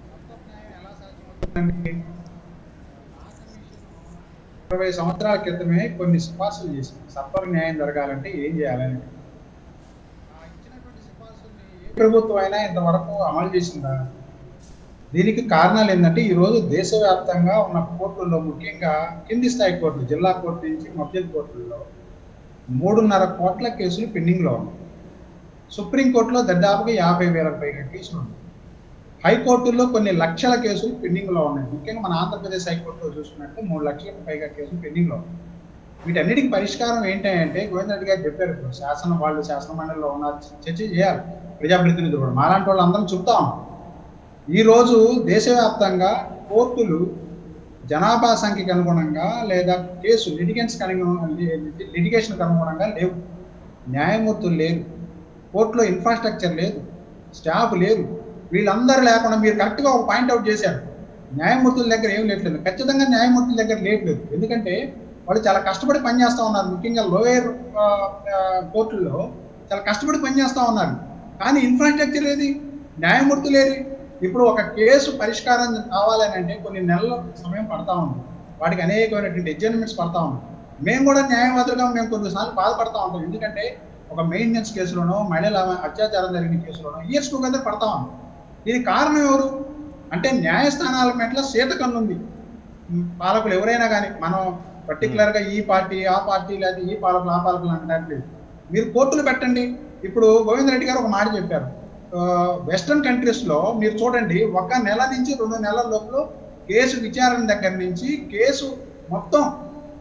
ఇరవై సంవత్సరాల క్రితమే కొన్ని సిఫార్సులు చేసింది సత్వర న్యాయం జరగాలంటే ఏం చేయాలని ఆ ఇచ్చినటువంటి సిఫార్సుల్ని ఏ ప్రభుత్వం అయినా ఇంతవరకు అమలు చేసిందా దీనికి కారణాలు ఏంటంటే ఈరోజు దేశవ్యాప్తంగా ఉన్న కోర్టుల్లో ముఖ్యంగా కింది స్థాయి కోర్టులు జిల్లా కోర్టు నుంచి మధ్య కోర్టుల్లో మూడున్నర కోట్ల కేసులు పెండింగ్లో ఉన్నాయి సుప్రీంకోర్టులో దాదాపుగా యాభై వేలకు పైగా కేసులు ఉన్నాయి హైకోర్టుల్లో కొన్ని లక్షల కేసులు పెండింగ్లో ఉన్నాయి ముఖ్యంగా మన ఆంధ్రప్రదేశ్ హైకోర్టులో చూసుకున్నట్టు మూడు లక్షలకు పైగా కేసులు పెండింగ్లో ఉన్నాయి వీటన్నిటికి పరిష్కారం ఏంటంటే గోవింద్ రెడ్డి గారు చెప్పారు ఇప్పుడు శాసనం వాళ్ళు శాసన మండలిలో ఉన్న చర్చ చేయాలి ప్రజాప్రతినిధులు కూడా మాలాంటి వాళ్ళు అందరం చెప్తా ఉన్నాం ఈరోజు దేశవ్యాప్తంగా కోర్టులు జనాభా సంఖ్యకు అనుగుణంగా లేదా కేసు లిటిగెంట్స్కి అనుగుణంగా లిటిగేషన్కి అనుగుణంగా లేవు న్యాయమూర్తులు లేరు కోర్టులో ఇన్ఫ్రాస్ట్రక్చర్ లేదు స్టాఫ్ లేరు వీళ్ళందరూ లేకుండా మీరు కరెక్ట్గా ఒక పాయింట్ అవుట్ చేశారు న్యాయమూర్తుల దగ్గర ఏం లేట్లేదు ఖచ్చితంగా న్యాయమూర్తుల దగ్గర లేట్లేదు ఎందుకంటే వాళ్ళు చాలా కష్టపడి పనిచేస్తూ ఉన్నారు ముఖ్యంగా లోయర్ కోర్టుల్లో చాలా కష్టపడి పనిచేస్తూ ఉన్నారు కానీ ఇన్ఫ్రాస్ట్రక్చర్ ఏది న్యాయమూర్తులు ఏది ఇప్పుడు ఒక కేసు పరిష్కారం కావాలని అంటే కొన్ని నెలల సమయం పడతా ఉంది వాటికి అనేకమైనటువంటి అడ్జస్ట్మెంట్స్ పడతా ఉన్నాయి మేము కూడా న్యాయవాదులుగా మేము కొన్నిసార్లు బాధపడతా ఉంటాం ఎందుకంటే ఒక మెయింటెనెన్స్ కేసులోనో మహిళల అత్యాచారం జరిగిన కేసులోనో ఇయర్స్ టుగెదర్ పడతా ఉన్నాం దీనికి కారణం ఎవరు అంటే న్యాయస్థానాల మెట్ల సీత కన్నుంది ఉమ్, పాలకులు ఎవరైనా కానీ మనం పర్టికులర్గా ఈ పార్టీ ఆ పార్టీ లేదా ఈ పాలకులు ఆ పాలకులు అంటే మీరు కోర్టులు పెట్టండి ఇప్పుడు గోవింద్ రెడ్డి గారు ఒక మాట చెప్పారు వెస్ట్రన్ కంట్రీస్లో మీరు చూడండి ఒక నెల నుంచి రెండు నెలల లోపల కేసు విచారణ దగ్గర నుంచి కేసు మొత్తం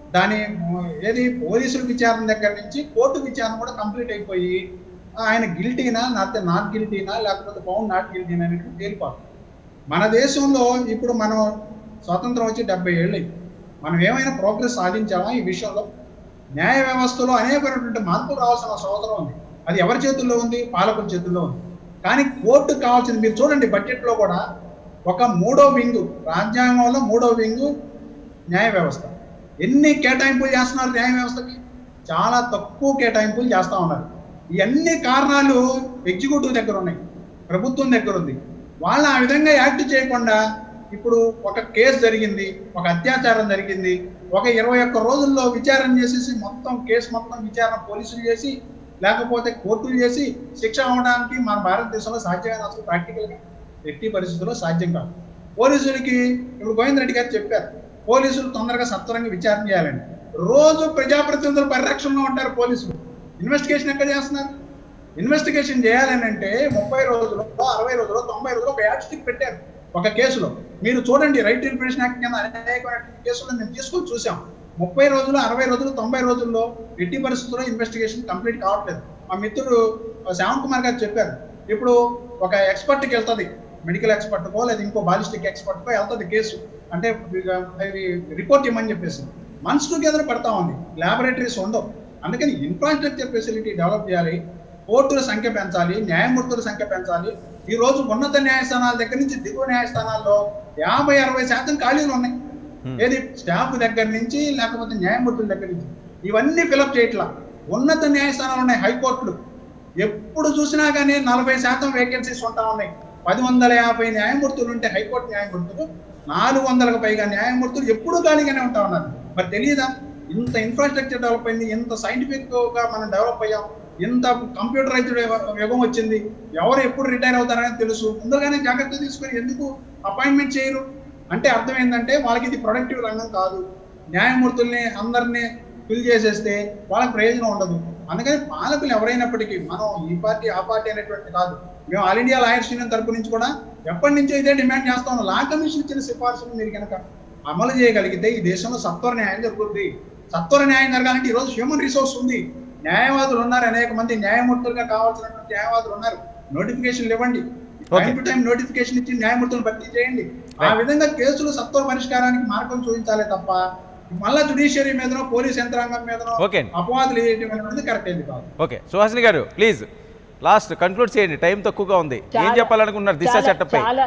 దాని మ- ఏది పోలీసుల విచారణ దగ్గర నుంచి కోర్టు విచారణ కూడా కంప్లీట్ అయిపోయి ఆయన గిల్టీనా నాట్ నాట్ గిల్టీనా లేకపోతే పౌండ్ నాట్ గిల్టీనా అనేది తేలిపోతుంది మన దేశంలో ఇప్పుడు మనం స్వాతంత్రం వచ్చి డెబ్బై ఏళ్ళు అయింది. మనం ఏమైనా ప్రోగ్రెస్ సాధించామా ఈ విషయంలో న్యాయ వ్యవస్థలో అనేకమైనటువంటి మార్పులు రావాల్సిన అవసరం ఉంది అది ఎవరి చేతుల్లో ఉంది పాలకుల చేతుల్లో ఉంది కానీ కోర్టుకు కావాల్సింది మీరు చూడండి బడ్జెట్లో కూడా ఒక మూడో వింగు రాజ్యాంగంలో మూడో వింగు న్యాయ వ్యవస్థ ఎన్ని కేటాయింపులు చేస్తున్నారు న్యాయ వ్యవస్థకి చాలా తక్కువ కేటాయింపులు చేస్తా ఉన్నారు ఈ అన్ని కారణాలు ఎగ్జిక్యూటివ్ దగ్గర ఉన్నాయి ప్రభుత్వం దగ్గర ఉంది వాళ్ళు ఆ విధంగా యాక్ట్ చేయకుండా ఇప్పుడు ఒక కేసు జరిగింది ఒక అత్యాచారం జరిగింది ఒక ఇరవై ఒక్క రోజుల్లో విచారణ చేసేసి మొత్తం కేసు మొత్తం విచారణ పోలీసులు చేసి లేకపోతే కోర్టులు చేసి శిక్ష అవ్వడానికి మన భారతదేశంలో సాధ్యమైన అసలు ప్రాక్టికల్గా ఎట్టి పరిస్థితుల్లో సాధ్యం కాదు పోలీసులకి ఇప్పుడు గోవింద్ రెడ్డి గారు చెప్పారు పోలీసులు తొందరగా సత్వరంగా విచారణ చేయాలని రోజు ప్రజాప్రతినిధుల పరిరక్షణలో ఉంటారు పోలీసులు ఇన్వెస్టిగేషన్ ఎక్కడ చేస్తున్నారు ఇన్వెస్టిగేషన్ చేయాలని అంటే ముప్పై రోజులు అరవై రోజులు తొంభై రోజులు ఒక యాడ్ స్టిక్ పెట్టారు ఒక కేసులో మీరు చూడండి రైట్ ఇన్ఫర్మేషన్ యాక్ట్ కింద అనేకమైన కేసులు మేము తీసుకొని చూసాం ముప్పై రోజులు అరవై రోజులు తొంభై రోజుల్లో ఎట్టి పరిస్థితుల్లో ఇన్వెస్టిగేషన్ కంప్లీట్ కావట్లేదు మా మిత్రుడు శ్యామ్ కుమార్ గారు చెప్పారు ఇప్పుడు ఒక ఎక్స్పర్ట్కి వెళ్తుంది మెడికల్ ఎక్స్పర్ట్కో లేదా ఇంకో బాలిస్టిక్ ఎక్స్పర్ట్కో వెళ్తుంది కేసు అంటే అవి రిపోర్ట్ ఇవ్వమని చెప్పేసి మంత్స్ టుగెదర్ పెడతా ఉంది ల్యాబొరేటరీస్ ఉండవు అందుకని ఇన్ఫ్రాస్ట్రక్చర్ ఫెసిలిటీ డెవలప్ చేయాలి కోర్టుల సంఖ్య పెంచాలి న్యాయమూర్తుల సంఖ్య పెంచాలి ఈ రోజు ఉన్నత న్యాయస్థానాల దగ్గర నుంచి దిగువ న్యాయస్థానాల్లో యాభై అరవై శాతం ఖాళీలు ఉన్నాయి Hmm. ఏది స్టాఫ్ దగ్గర నుంచి లేకపోతే న్యాయమూర్తుల దగ్గర నుంచి ఇవన్నీ ఫిలప్ చేయట్లా ఉన్నత న్యాయస్థానాలు ఉన్నాయి హైకోర్టులు ఎప్పుడు చూసినా కానీ నలభై శాతం వేకెన్సీస్ ఉంటా ఉన్నాయి పది వందల యాభై న్యాయమూర్తులు ఉంటే హైకోర్టు న్యాయమూర్తులు నాలుగు వందలకు పైగా న్యాయమూర్తులు ఎప్పుడూ ఖాళీగానే ఉంటా ఉన్నారు మరి తెలియదా ఇంత ఇన్ఫ్రాస్ట్రక్చర్ డెవలప్ అయింది ఇంత సైంటిఫిక్ గా మనం డెవలప్ అయ్యాం ఇంత కంప్యూటరైజ్డ్ యుగం వచ్చింది ఎవరు ఎప్పుడు రిటైర్ అవుతారని తెలుసు ముందుగానే జాగ్రత్త తీసుకొని ఎందుకు అపాయింట్మెంట్ చేయరు అంటే అర్థం ఏంటంటే వాళ్ళకి ఇది ప్రొడక్టివ్ రంగం కాదు న్యాయమూర్తుల్ని అందరినీ ఫిల్ చేసేస్తే వాళ్ళకి ప్రయోజనం ఉండదు అందుకని పాలకులు ఎవరైనప్పటికీ మనం ఈ పార్టీ ఆ పార్టీ అనేటువంటి కాదు మేము ఆల్ ఇండియా లాయర్స్ యూనియన్ తరపు నుంచి కూడా ఎప్పటి నుంచో ఇదే డిమాండ్ చేస్తా ఉన్నాం లా కమిషన్ ఇచ్చిన సిఫార్సులు మీరు కనుక అమలు చేయగలిగితే ఈ దేశంలో సత్వర న్యాయం జరుగుతుంది సత్వర న్యాయం జరగాలంటే ఈ రోజు హ్యూమన్ రిసోర్స్ ఉంది న్యాయవాదులు ఉన్నారు అనేక మంది న్యాయమూర్తులుగా కావాల్సినటువంటి న్యాయవాదులు ఉన్నారు నోటిఫికేషన్లు ఇవ్వండి టైం టు టైం నోటిఫికేషన్ ఇచ్చి న్యాయమూర్తులను భర్తీ చేయండి ఆ విధంగా కేసులు సత్వర పరిష్కారానికి మార్గం చూపించాలే తప్ప మళ్ళా జుడిషియరీ మీదనో పోలీస్ యంత్రాంగం మీదనో ఓకే. అపవాదులు వేయడం అనేది కరెక్ట్ ఏంది కాదు ఓకే సుహాసిని గారు ప్లీజ్ లాస్ట్ కంక్లూడ్ చేయండి టైం తక్కువగా ఉంది ఏం చాలా- చెప్పాలనుకున్నారు దిశ చాలా- చట్టంపై చాలా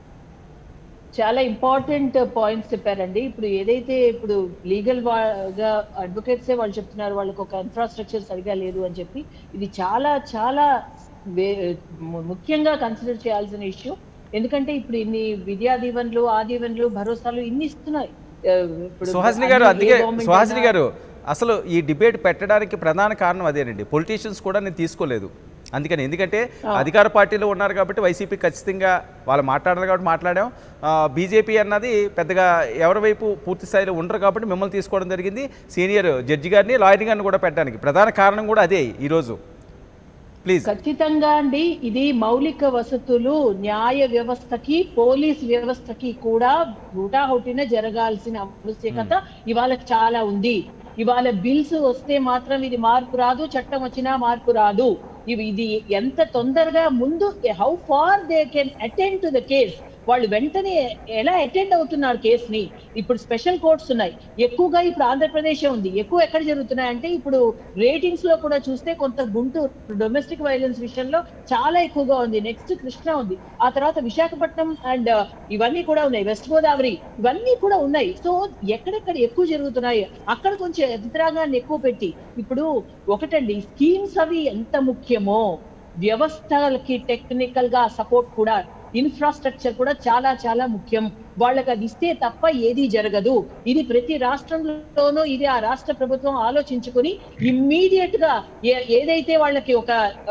చాలా ఇంపార్టెంట్ పాయింట్స్ చెప్పారండి ఇప్పుడు ఏదైతే ఇప్పుడు లీగల్ గా అడ్వకేట్సే వాళ్ళు చెప్తున్నారు వాళ్ళకి ఒక ఇన్ఫ్రాస్ట్రక్చర్ సరిగా లేదు అని చెప్పి ఇది చాలా చాలా వే- ము- ముఖ్యంగా కన్సిడర్ చేయాల్సిన ఇష్యూ ఎందుకంటే ఇప్పుడు ఇన్ని విద్యా దీవెనలు ఆ దీవెనలు భరోసాలు ఇన్ని ఇస్తున్నాయి ఆ, ఇప్పుడు సుహాసిని గారు అన్ని అందుకే ఏ government సుహాసిని అయినా- గారు అసలు ఈ డిబేట్ పెట్టడానికి ప్రధాన కారణం అదేనండి పొలిటీషియన్స్ కూడా నేను తీసుకోలేదు అందుకని ఎందుకంటే అధికార పార్టీలో ఉన్నారు కాబట్టి వైసీపీ ఖచ్చితంగా వాళ్ళు మాట్లాడారు కాబట్టి మాట్లాడాం బీజేపీ అన్నది పెద్దగా ఎవరి వైపు పూర్తి స్థాయిలో ఉండరు కాబట్టి మిమ్మల్ని తీసుకోవడం జరిగింది సీనియర్ జడ్జి గారిని లాయర్ గారిని కూడా పెట్టడానికి ప్రధాన కారణం కూడా అదే ఈరోజు ప్లీజ్ ఖచ్చితంగా అండి ఇది మౌలిక వసతులు న్యాయ వ్యవస్థకి పోలీస్ వ్యవస్థకి కూడా హుటాహుటిన జరగాల్సిన ఆవశ్యకత ఇవాళ చాలా ఉంది ఇవాళ బిల్స్ వస్తే మాత్రం ఇది మార్పు రాదు చట్టం వచ్చినా మార్పు రాదు ఇవి ఇది ఎంత తొందరగా ముందు how far they can attend to the case వాళ్ళు వెంటనే ఎలా అటెండ్ అవుతున్నారు కేసుని ఇప్పుడు స్పెషల్ కోర్ట్స్ ఉన్నాయి ఎక్కువగా ఇప్పుడు ఆంధ్రప్రదేశ్ ఉంది ఎక్కువ ఎక్కడ జరుగుతున్నాయి అంటే ఇప్పుడు రేటింగ్స్ లో కూడా చూస్తే కొంత గుంటూరు డొమెస్టిక్ వైలెన్స్ విషయంలో చాలా ఎక్కువగా ఉంది నెక్స్ట్ కృష్ణ ఉంది ఆ తర్వాత విశాఖపట్నం అండ్ ఇవన్నీ కూడా ఉన్నాయి వెస్ట్ గోదావరి ఇవన్నీ కూడా ఉన్నాయి సో ఎక్కడెక్కడ ఎక్కువ జరుగుతున్నాయి అక్కడ కొంచెం యంత్రాంగాన్ని ఎక్కువ పెట్టి ఇప్పుడు ఒకటండి స్కీమ్స్ అవి ఎంత ముఖ్యమో వ్యవస్థలకి టెక్నికల్ గా సపోర్ట్ కూడా ఇన్ఫ్రాస్ట్రక్చర్ కూడా చాలా చాలా ముఖ్యం వాళ్ళకి అది ఇస్తే తప్ప ఏది జరగదు ఇది ప్రతి రాష్ట్రంలోనూ ఇది ఆ రాష్ట్ర ప్రభుత్వం ఆలోచించుకుని ఇమ్మీడియట్ గా ఏ- ఏదైతే వాళ్ళకి ఒక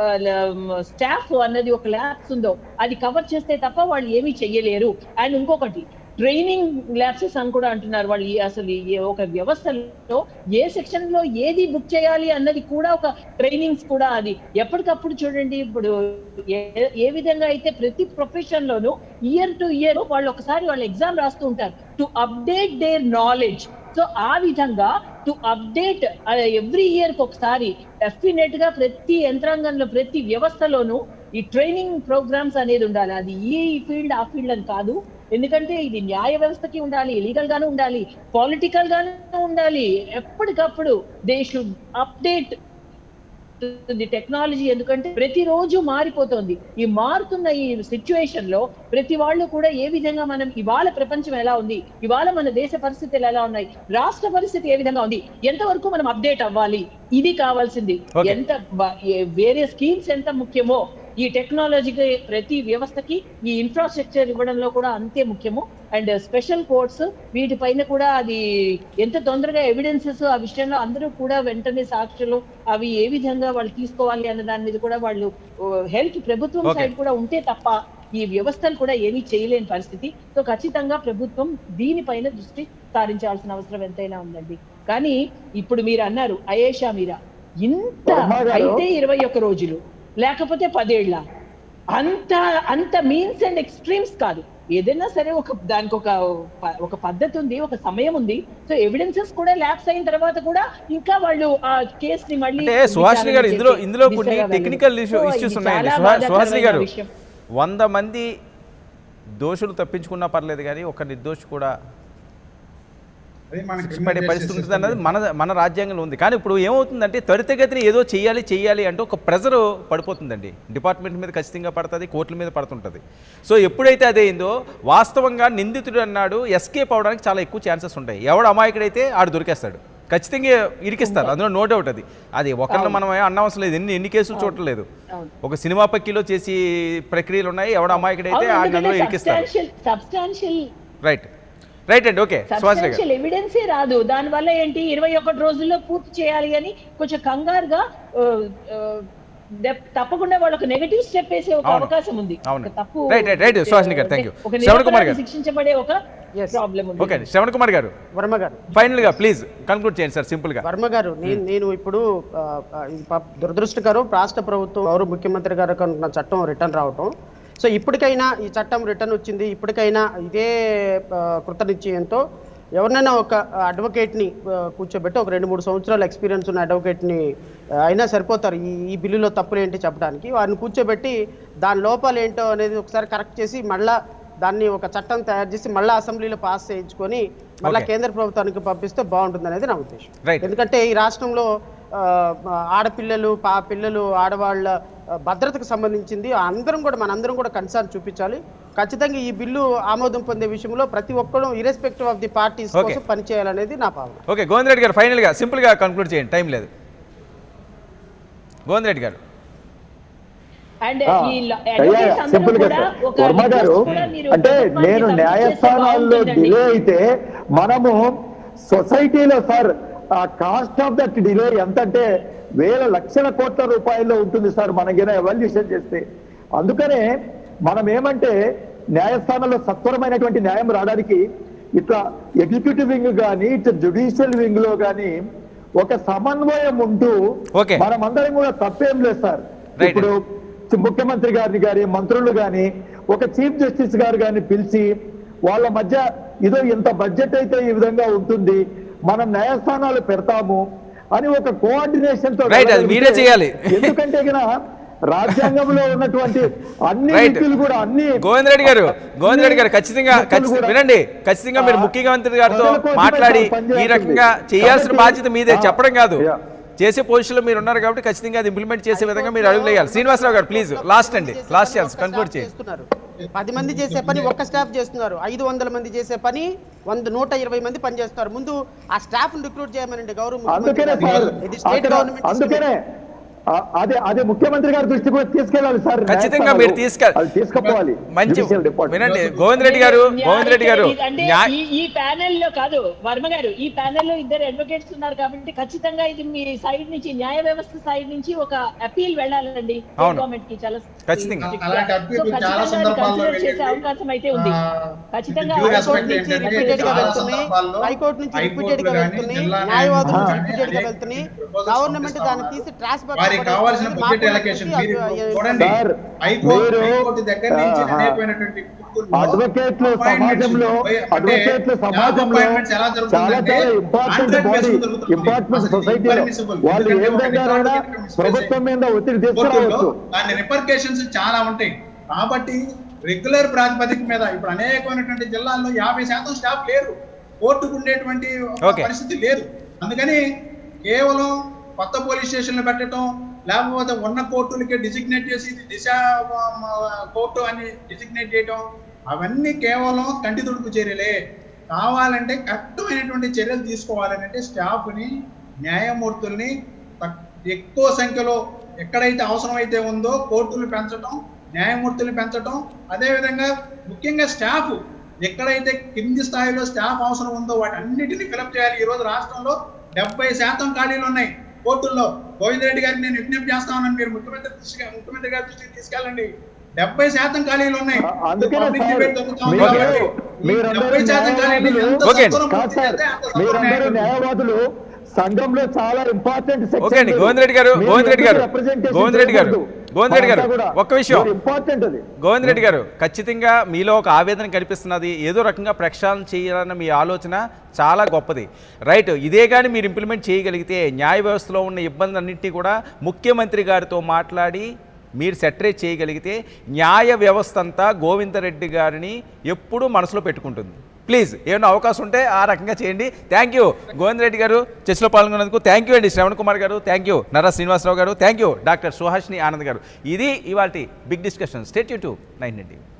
స్టాఫ్ అన్నది ఒక ల్యాబ్స్ ఉందో అది కవర్ చేస్తే తప్ప వాళ్ళు ఏమీ చెయ్యలేరు అండ్ ఇంకొకటి ట్రైనింగ్ ల్యాబ్సెస్ అని కూడా అంటున్నారు వాళ్ళు ఈ- అసలు ఈ ఒక వ్యవస్థలో ఏ సెక్షన్ లో ఏది బుక్ చేయాలి అన్నది కూడా ఒక ట్రైనింగ్స్ కూడా అది ఎప్పటికప్పుడు చూడండి ఇప్పుడు ఏ- ఏ విధంగా అయితే ప్రతి ప్రొఫెషన్ లోనూ ఇయర్ టు ఇయర్ వాళ్ళు ఒకసారి వాళ్ళు ఎగ్జామ్ రాస్తూ ఉంటారు to update their knowledge so ఆ విధంగా టు అప్డేట్ ఎవ్రీ ఇయర్ ఒకసారి డెఫినెట్ గా ప్రతి యంత్రాంగంలో ప్రతి వ్యవస్థలోనూ ఈ ట్రైనింగ్ ప్రోగ్రామ్స్ అనేది ఉండాలి అది ఈ ఫీల్డ్ ఆ ఫీల్డ్ అని కాదు ఎందుకంటే ఇది న్యాయ వ్యవస్థకి ఉండాలి లీగల్ గాను ఉండాలి పొలిటికల్ గాను ఉండాలి ఎప్పటికప్పుడు they should update the technology ఎందుకంటే ప్రతిరోజు మారిపోతుంది ఈ మారుతున్న ఈ సిచ్యువేషన్ లో ప్రతి వాళ్ళు కూడా ఏ విధంగా మనం ఇవాళ ప్రపంచం ఎలా ఉంది ఇవాళ మన దేశ పరిస్థితులు ఎలా ఉన్నాయి రాష్ట్ర పరిస్థితి ఏ విధంగా ఉంది ఎంతవరకు మనం అప్డేట్ అవ్వాలి ఇది కావాల్సింది Okay. ఎంత బ- ఏ- వేరే స్కీమ్స్ ఎంత ముఖ్యమో ఈ టెక్నాలజీకి ప్రతి వ్యవస్థకి ఈ ఇన్ఫ్రాస్ట్రక్చర్ ఇవ్వడంలో కూడా అంతే ముఖ్యము అండ్ స్పెషల్ కోర్ట్స్ వీటిపైన కూడా అది ఎంత తొందరగా ఎవిడెన్సెస్ ఆ విషయంలో అందరూ కూడా వెంటనే సాక్షులు అవి ఏ విధంగా వాళ్ళు తీసుకోవాలి అన్న దాని మీద కూడా వాళ్ళు హెల్త్ ప్రభుత్వం Okay. సైడ్ కూడా ఉంటే తప్ప ఈ వ్యవస్థలు కూడా ఏమీ చేయలేని పరిస్థితి సో ఖచ్చితంగా ప్రభుత్వం దీనిపైన దృష్టి సారించాల్సిన అవసరం ఎంతైనా ఉందండి కానీ ఇప్పుడు మీరు అన్నారు అయేషా మీరా ఇంత వర్మ గారు. అయితే ఇరవై ఒక్క రోజులు లేకపోతే పదేళ్ల అంత అంత మీన్స్ అండ్ ఎక్స్ట్రీమ్స్ కాదు ఏదైనా సరే ఒక దానికి ఒక ప- ఒక పద్ధతి ఉంది ఒక సమయం ఉంది సో ఎవిడెన్సెస్ కూడా ల్యాబ్స్ అయిన తర్వాత కూడా ఇంకా వాళ్ళు ఆ కేస్ ని మళ్ళీ అంటే సుహాసిని గారు విచారణ ఇందులో చేసి ఇందులో కొన్ని దిశగా వెళ్ళదు. టెక్నికల్ ఇష్యూ సో ఇది ఇష్యూస్ ఉన్నాయండి చాలా సుహా- సుహాసిని బాధాకరమైన గారు విషయం. వంద మంది దోషులు తప్పించుకున్నా పర్లేదు కానీ ఒక నిర్దోషి కూడా అది మన శిక్ష criminal పడే justice పరిస్థితి ఉంటుంది system అన్నది మన మన రాజ్యాంగంలో ఉంది కానీ ఇప్పుడు ఏమవుతుందంటే త్వరితగతిని ఏదో చేయాలి చేయాలి అంటే ఒక ప్రెజర్ పడిపోతుందండి డిపార్ట్మెంట్ మీద ఖచ్చితంగా పడుతుంది కోర్టుల మీద పడుతుంటుంది సో ఎప్పుడైతే అదే అయిందో వాస్తవంగా నిందితుడు అన్నాడు ఎస్కేప్ అవడానికి చాలా ఎక్కువ ఛాన్సెస్ ఉంటాయి ఎవడు అమాయకుడైతే ఆడు దొరికేస్తాడు ఖచ్చితంగా ఇరికిస్తారు అందులో నో డౌట్ అది అది ఒకరిని మనం ఏం అనవసరం లేదు ఎన్ని ఎన్ని కేసులు చూడలేదు అవును. ఒక సినిమా పక్కిలో చేసి ప్రక్రియలు ఉన్నాయి ఎవడు అమాయకుడైతే ఆడిని అందులో ఇరికిస్తారు సబ్స్టాన్షియల్ రైట్ రైట్ అండి ఓకే సుహాసిని గారు సబ్స్టాన్షియల్ ఎవిడెన్సే రాదు దాని వల్ల ఏంటి ఇరవై ఒకటి రోజుల్లో పూర్తి చేయాలి అని కొంచెం కంగారుగా ఆ, ఆ, దెప్- తప్పకుండా వాళ్ళకి నెగటివ్ స్టెప్ వేసే ఒక అవును. అవకాశం ఉంది అవును. ఒక తప్పు Right, right, right. సుహాసిని గారు, thank you. ఒక శ్రవణ్ కుమార్ నిరపరాధి గారు. శిక్షించబడే ఒక Yes. ప్రాబ్లం ఉంది ఓకే అండి శ్రవణ్ కుమార్ గారు వర్మ గారు ఫైనల్ గా ప్లీజ్ కన్క్లూడ్ చేయండి సార్ సింపుల్ గా వర్మ గారు నేను నేను ఇప్పుడు ఆ, ఆ, ఇది పాప- దురదృష్టకరం రాష్ట్ర ప్రభుత్వం గౌరవ ముఖ్యమంత్రి గారు కనుక చట్టం రిటర్న్ రావటం సో ఇప్పటికైనా ఈ చట్టం రిటర్న్ వచ్చింది ఇప్పటికైనా ఇదే ఆ, కృతనిశ్చయంతో ఎవరినైనా ఒక అడ్వకేట్ని కూర్చోబెట్టి ఒక రెండు మూడు సంవత్సరాల ఎక్స్పీరియన్స్ ఉన్న అడ్వకేట్ని ఆ, అయినా సరిపోతారు ఈ ఈ బిల్లులో తప్పులు ఏంటి చెప్పడానికి వారిని కూర్చోబెట్టి దాని లోపాలు ఏంటో అనేది ఒకసారి కరెక్ట్ చేసి మళ్ళా దాన్ని ఒక చట్టం తయారు చేసి మళ్ళీ అసెంబ్లీలో పాస్ చేయించుకొని మళ్ళీ Okay. కేంద్ర ప్రభుత్వానికి పంపిస్తే బాగుంటుంది అనేది నా ఉద్దేశం Right. ఎందుకంటే ఈ రాష్ట్రంలో ఆ, ఆడపిల్లలు పా పిల్లలు ఆడవాళ్ళ ఆ, భద్రతకు సంబంధించింది అందరం కూడా మనందరం కూడా కన్సర్న్ చూపించాలి ఖచ్చితంగా ఈ బిల్లు ఆమోదం పొందే విషయంలో ప్రతి ఒక్కరూ irrespective of the parties Okay. కోసం పనిచేయాలనేది నా భావన ఓకే గోవింద్ రెడ్డి గారు ఫైనల్ గా సింపుల్ గా కన్క్లూడ్ చేయండి టైం లేదు గోవింద్ రెడ్డి గారు అండ్ ఆ, ఈ ల- అయ్యా, advocates అందరూ సింపుల్ గా కూడా సార్. ఒక వర్మ గారు request కూడా మీరు అంటే ప్రభుత్వానికి నేను submit చేస్తే న్యాయస్థానాల్లో బాగుంటుందండి. డిలే అయితే మనము సొసైటీలో సార్ ఆ కాస్ట్ ఆఫ్ దట్ డిలే ఎంత అంటే వేల లక్షల కోట్ల రూపాయల్లో ఉంటుంది సార్ మనకైనా ఎవాల్యూషన్ చేస్తే అందుకనే మనం ఏమంటే న్యాయస్థానంలో సత్వరమైనటువంటి న్యాయం రావడానికి ఇట్లా ఎగ్జిక్యూటివ్ వింగ్ కానీ ఇట్లా జుడిషియల్ వింగ్ లో కానీ ఒక సమన్వయం ఉంటూ Okay. మనమందరం కూడా తప్పేం లేదు సార్ Right. ఇప్పుడు ముఖ్యమంత్రి గారిని గాని మంత్రులు గాని ఒక చీఫ్ జస్టిస్ గారు గాని పిలిచి వాళ్ళ మధ్య ఇదో ఇంత బడ్జెట్ అయితే ఈ విధంగా ఉంటుంది మనం న్యాయస్థానాలు పెడతాము అని ఒక కోఆర్డినేషన్ తో Right, అది మీరే చేయాలి. ఎందుకంటే గన రాజ్యాంగంలో ఉన్నటువంటి అన్ని Right. నీతులు కూడా అన్ని గోవింద్ రెడ్డి గారు గోవింద్ రెడ్డి గారు ఖచ్చితంగా నీతులు ఖచ్చితంగా కూడా వినండి ఖచ్చితంగా మీరు ఆ, ముఖ్యమంత్రి గారితో ప్రజల కోసమే మాట్లాడి సార్ పనిచేయాల్సింది. ఈ రకంగా చేయాల్సిన కాబట్టి- బాధ్యత మీదే ఆ, చెప్పడం కాదు yeah. చేసే పొజిషన్లో మీరు ఉన్నారు కాబట్టి ఖచ్చితంగా అది ఇంప్లిమెంట్ చేసే విధంగా మీరు అడుగులు వేయాలి శ్రీనివాసరావు గారు ప్లీజ్ లాస్ట్ అండి చేసే లాస్ట్ పని ఛాన్స్ ఒక్క కన్క్లూడ్ స్టాఫ్ చేయండి చేస్తున్నారు. పది మంది చేసే పని ఒక్క స్టాఫ్ చేస్తున్నారు ఐదు వందల మంది చేసే పని వంద నూట ఇరవై మంది పని చేస్తున్నారు ముందు ఆ స్టాఫ్ రిక్రూట్ చేయమనండి గౌరవ ముఖ్యమంత్రి అందుకనే గారు. సార్ ఇది స్టేట్ అక్కడ గవర్నమెంట్ అందుకనే ఆ, అదే అదే ముఖ్యమంత్రి గారి దృష్టికి కూడా తీసుకెళ్ళాలి సార్ ఖచ్చితంగా మీరు తీసుకె- అది తీసుకుపోవాలి మంచి Judicial Department. వినండి గోవింద్ రెడ్డి గారు గోవింద్ రెడ్డి గారు అంటే న్యాయ ఈ ఈ ప్యానెల్ లో కాదు వర్మ గారు ఈ ప్యానెల్ లో ఇద్దరు అడ్వకేట్స్ ఉన్నారు కాబట్టి ఖచ్చితంగా ఇది మీ సైడ్ నుంచి న్యాయ వ్యవస్థ సైడ్ నుంచి ఒక అపీల్ వెళ్ళాలండి అవును. గవర్నమెంట్ కి చాలా ఖచ్చితంగా. strict గా. అలాంటి సో appeal ఖచ్చితంగా చాలా అది సందర్భాల్లో consider చేసే వెళ్ళింది. అవకాశం అయితే ఉంది ఆ, ఖచ్చితంగా due హైకోర్టు respect నుంచి ఏంటంటే రిపీటెడ్ గా చాలా వెళ్తున్నాయి సందర్భాల్లో హైకోర్టు నుంచి రిపీటెడ్ గా హైకోర్టులు కానీ, వెళ్తున్నాయి జిల్లా న్యాయవాదుల నుంచి న్యాయాలయాలు రిపీటెడ్ గా కానీ వెళ్తున్నాయి proposals గవర్నమెంట్ పంపిస్తా దాన్ని ఉన్నారు. తీసి ట్రాన్స్ఫర్ వారికి కావాల్సిన బడ్జెట్ ఎలకేషన్ మీరు ఇప్పుడు చూడండి సార్, హైకోర్టు మీరు, హైకోర్టు దగ్గర నుంచి ఆహా. అనేకమైనటువంటి కోర్టుల్లో అడ్వకేట్లు appointments సమాజంలో అంటే అడ్వకేట్లు job సమాజంలో appointments ఎలా చాలా జరుగుతుందంటే చాలా ఇంపార్టెంట్ contract బాడీ basis జరుగుతుంది. ఇంపార్టెంట్ అసలు ఇది సొసైటీలో impermissible. వాళ్ళు ఏ ఎందుకంటే ఒక విధంగానైనా record misplace ప్రభుత్వం మీద ఒత్తిడి కోర్టుల్లో తీసుకురావచ్చు దాని రిపర్కేషన్స్ చాలా ఉంటాయి కాబట్టి రెగ్యులర్ ప్రాతిపదిక మీద ఇప్పుడు అనేకమైనటువంటి జిల్లాల్లో యాభై శాతం స్టాఫ్ లేరు కోర్టుకు ఉండేటువంటి ఒక Okay. పరిస్థితి లేదు అందుకని కేవలం కొత్త పోలీస్ స్టేషన్లు పెట్టడం లేకపోతే ఉన్న కోర్టులకి డిసిగ్నేట్ చేసి ఇది దిశ ఆ, కోర్టు అని డిసిగ్నేట్ చేయడం అవన్నీ కేవలం కంటి తుడుపు చర్యలే కావాలంటే కరెక్టమైనటువంటి చర్యలు తీసుకోవాలంటే స్టాఫ్ని న్యాయమూర్తుల్ని తక్- ఎక్కువ సంఖ్యలో ఎక్కడైతే అవసరమైతే ఉందో కోర్టులు పెంచడం న్యాయమూర్తులు పెంచడం అదేవిధంగా ముఖ్యంగా స్టాఫ్ ఎక్కడైతే కింది స్థాయిలో స్టాఫ్ అవసరం ఉందో వాటన్నిటిని ఫిలప్ చేయాలి ఈ రోజు రాష్ట్రంలో డెబ్బై శాతం ఖాళీలు ఉన్నాయి కోర్టుల్లో గోవిందరెడ్డి గారికి నేను విజ్ఞప్తి చేస్తా ఉన్నాను మీరు ముఖ్యమంత్రి దృష్టికి ముఖ్యమంత్రి గారి దృష్టికి తీసుకెళ్ళండి డెబ్బై శాతం ఖాళీలు ఉన్నాయి ఆ, అందుకనే పబ్లిక్ సార్, డిబేట్ జరుగుతా ఉంది మీరు- కాబట్టి ఈ మీరందరూ డెబ్బై శాతం ఖాళీలు ఎంత న్యాయవాదులు- ఓకే. సత్వరం కాదు పూర్తి సార్ చేస్తే అంత సత్వరం మీరందరూ న్యాయం జరుగుతుంది. న్యాయవాదులు సంఘంలో చాలా ఇంపార్టెంట్ ఓకే అండి గోవింద్ రెడ్డి గారు గోవింద్ రెడ్డి గారు గోవింద్ రెడ్డి గారు గోవింద్ రెడ్డి గారు ఒక్క విషయం ఇంపార్టెంట్ అది గోవింద్ రెడ్డి గారు ఖచ్చితంగా మీలో ఒక ఆవేదన కనిపిస్తున్నది ఏదో రకంగా ప్రక్షాళన చేయాలన్న మీ ఆలోచన చాలా గొప్పది రైట్ ఇదే కానీ మీరు ఇంప్లిమెంట్ చేయగలిగితే న్యాయ వ్యవస్థలో ఉన్న ఇబ్బందులన్నింటినీ కూడా ముఖ్యమంత్రి గారితో మాట్లాడి మీరు సెటరేట్ చేయగలిగితే న్యాయ వ్యవస్థ అంతా గోవిందరెడ్డి గారిని ఎప్పుడూ మనసులో పెట్టుకుంటుంది ప్లీజ్ ఏమైనా అవకాశం ఉంటే ఆ రకంగా చేయండి థ్యాంక్ యూ గోవింద్ రెడ్డి గారు చర్చలో పాల్గొన్నందుకు థ్యాంక్ యూ అండి శ్రవణ్ కుమార్ గారు థ్యాంక్ యూ నర్రా శ్రీనివాసరావు గారు thank you doctor Suhasini Anand గారు ఇది ఇవాళ big discussion state you to nine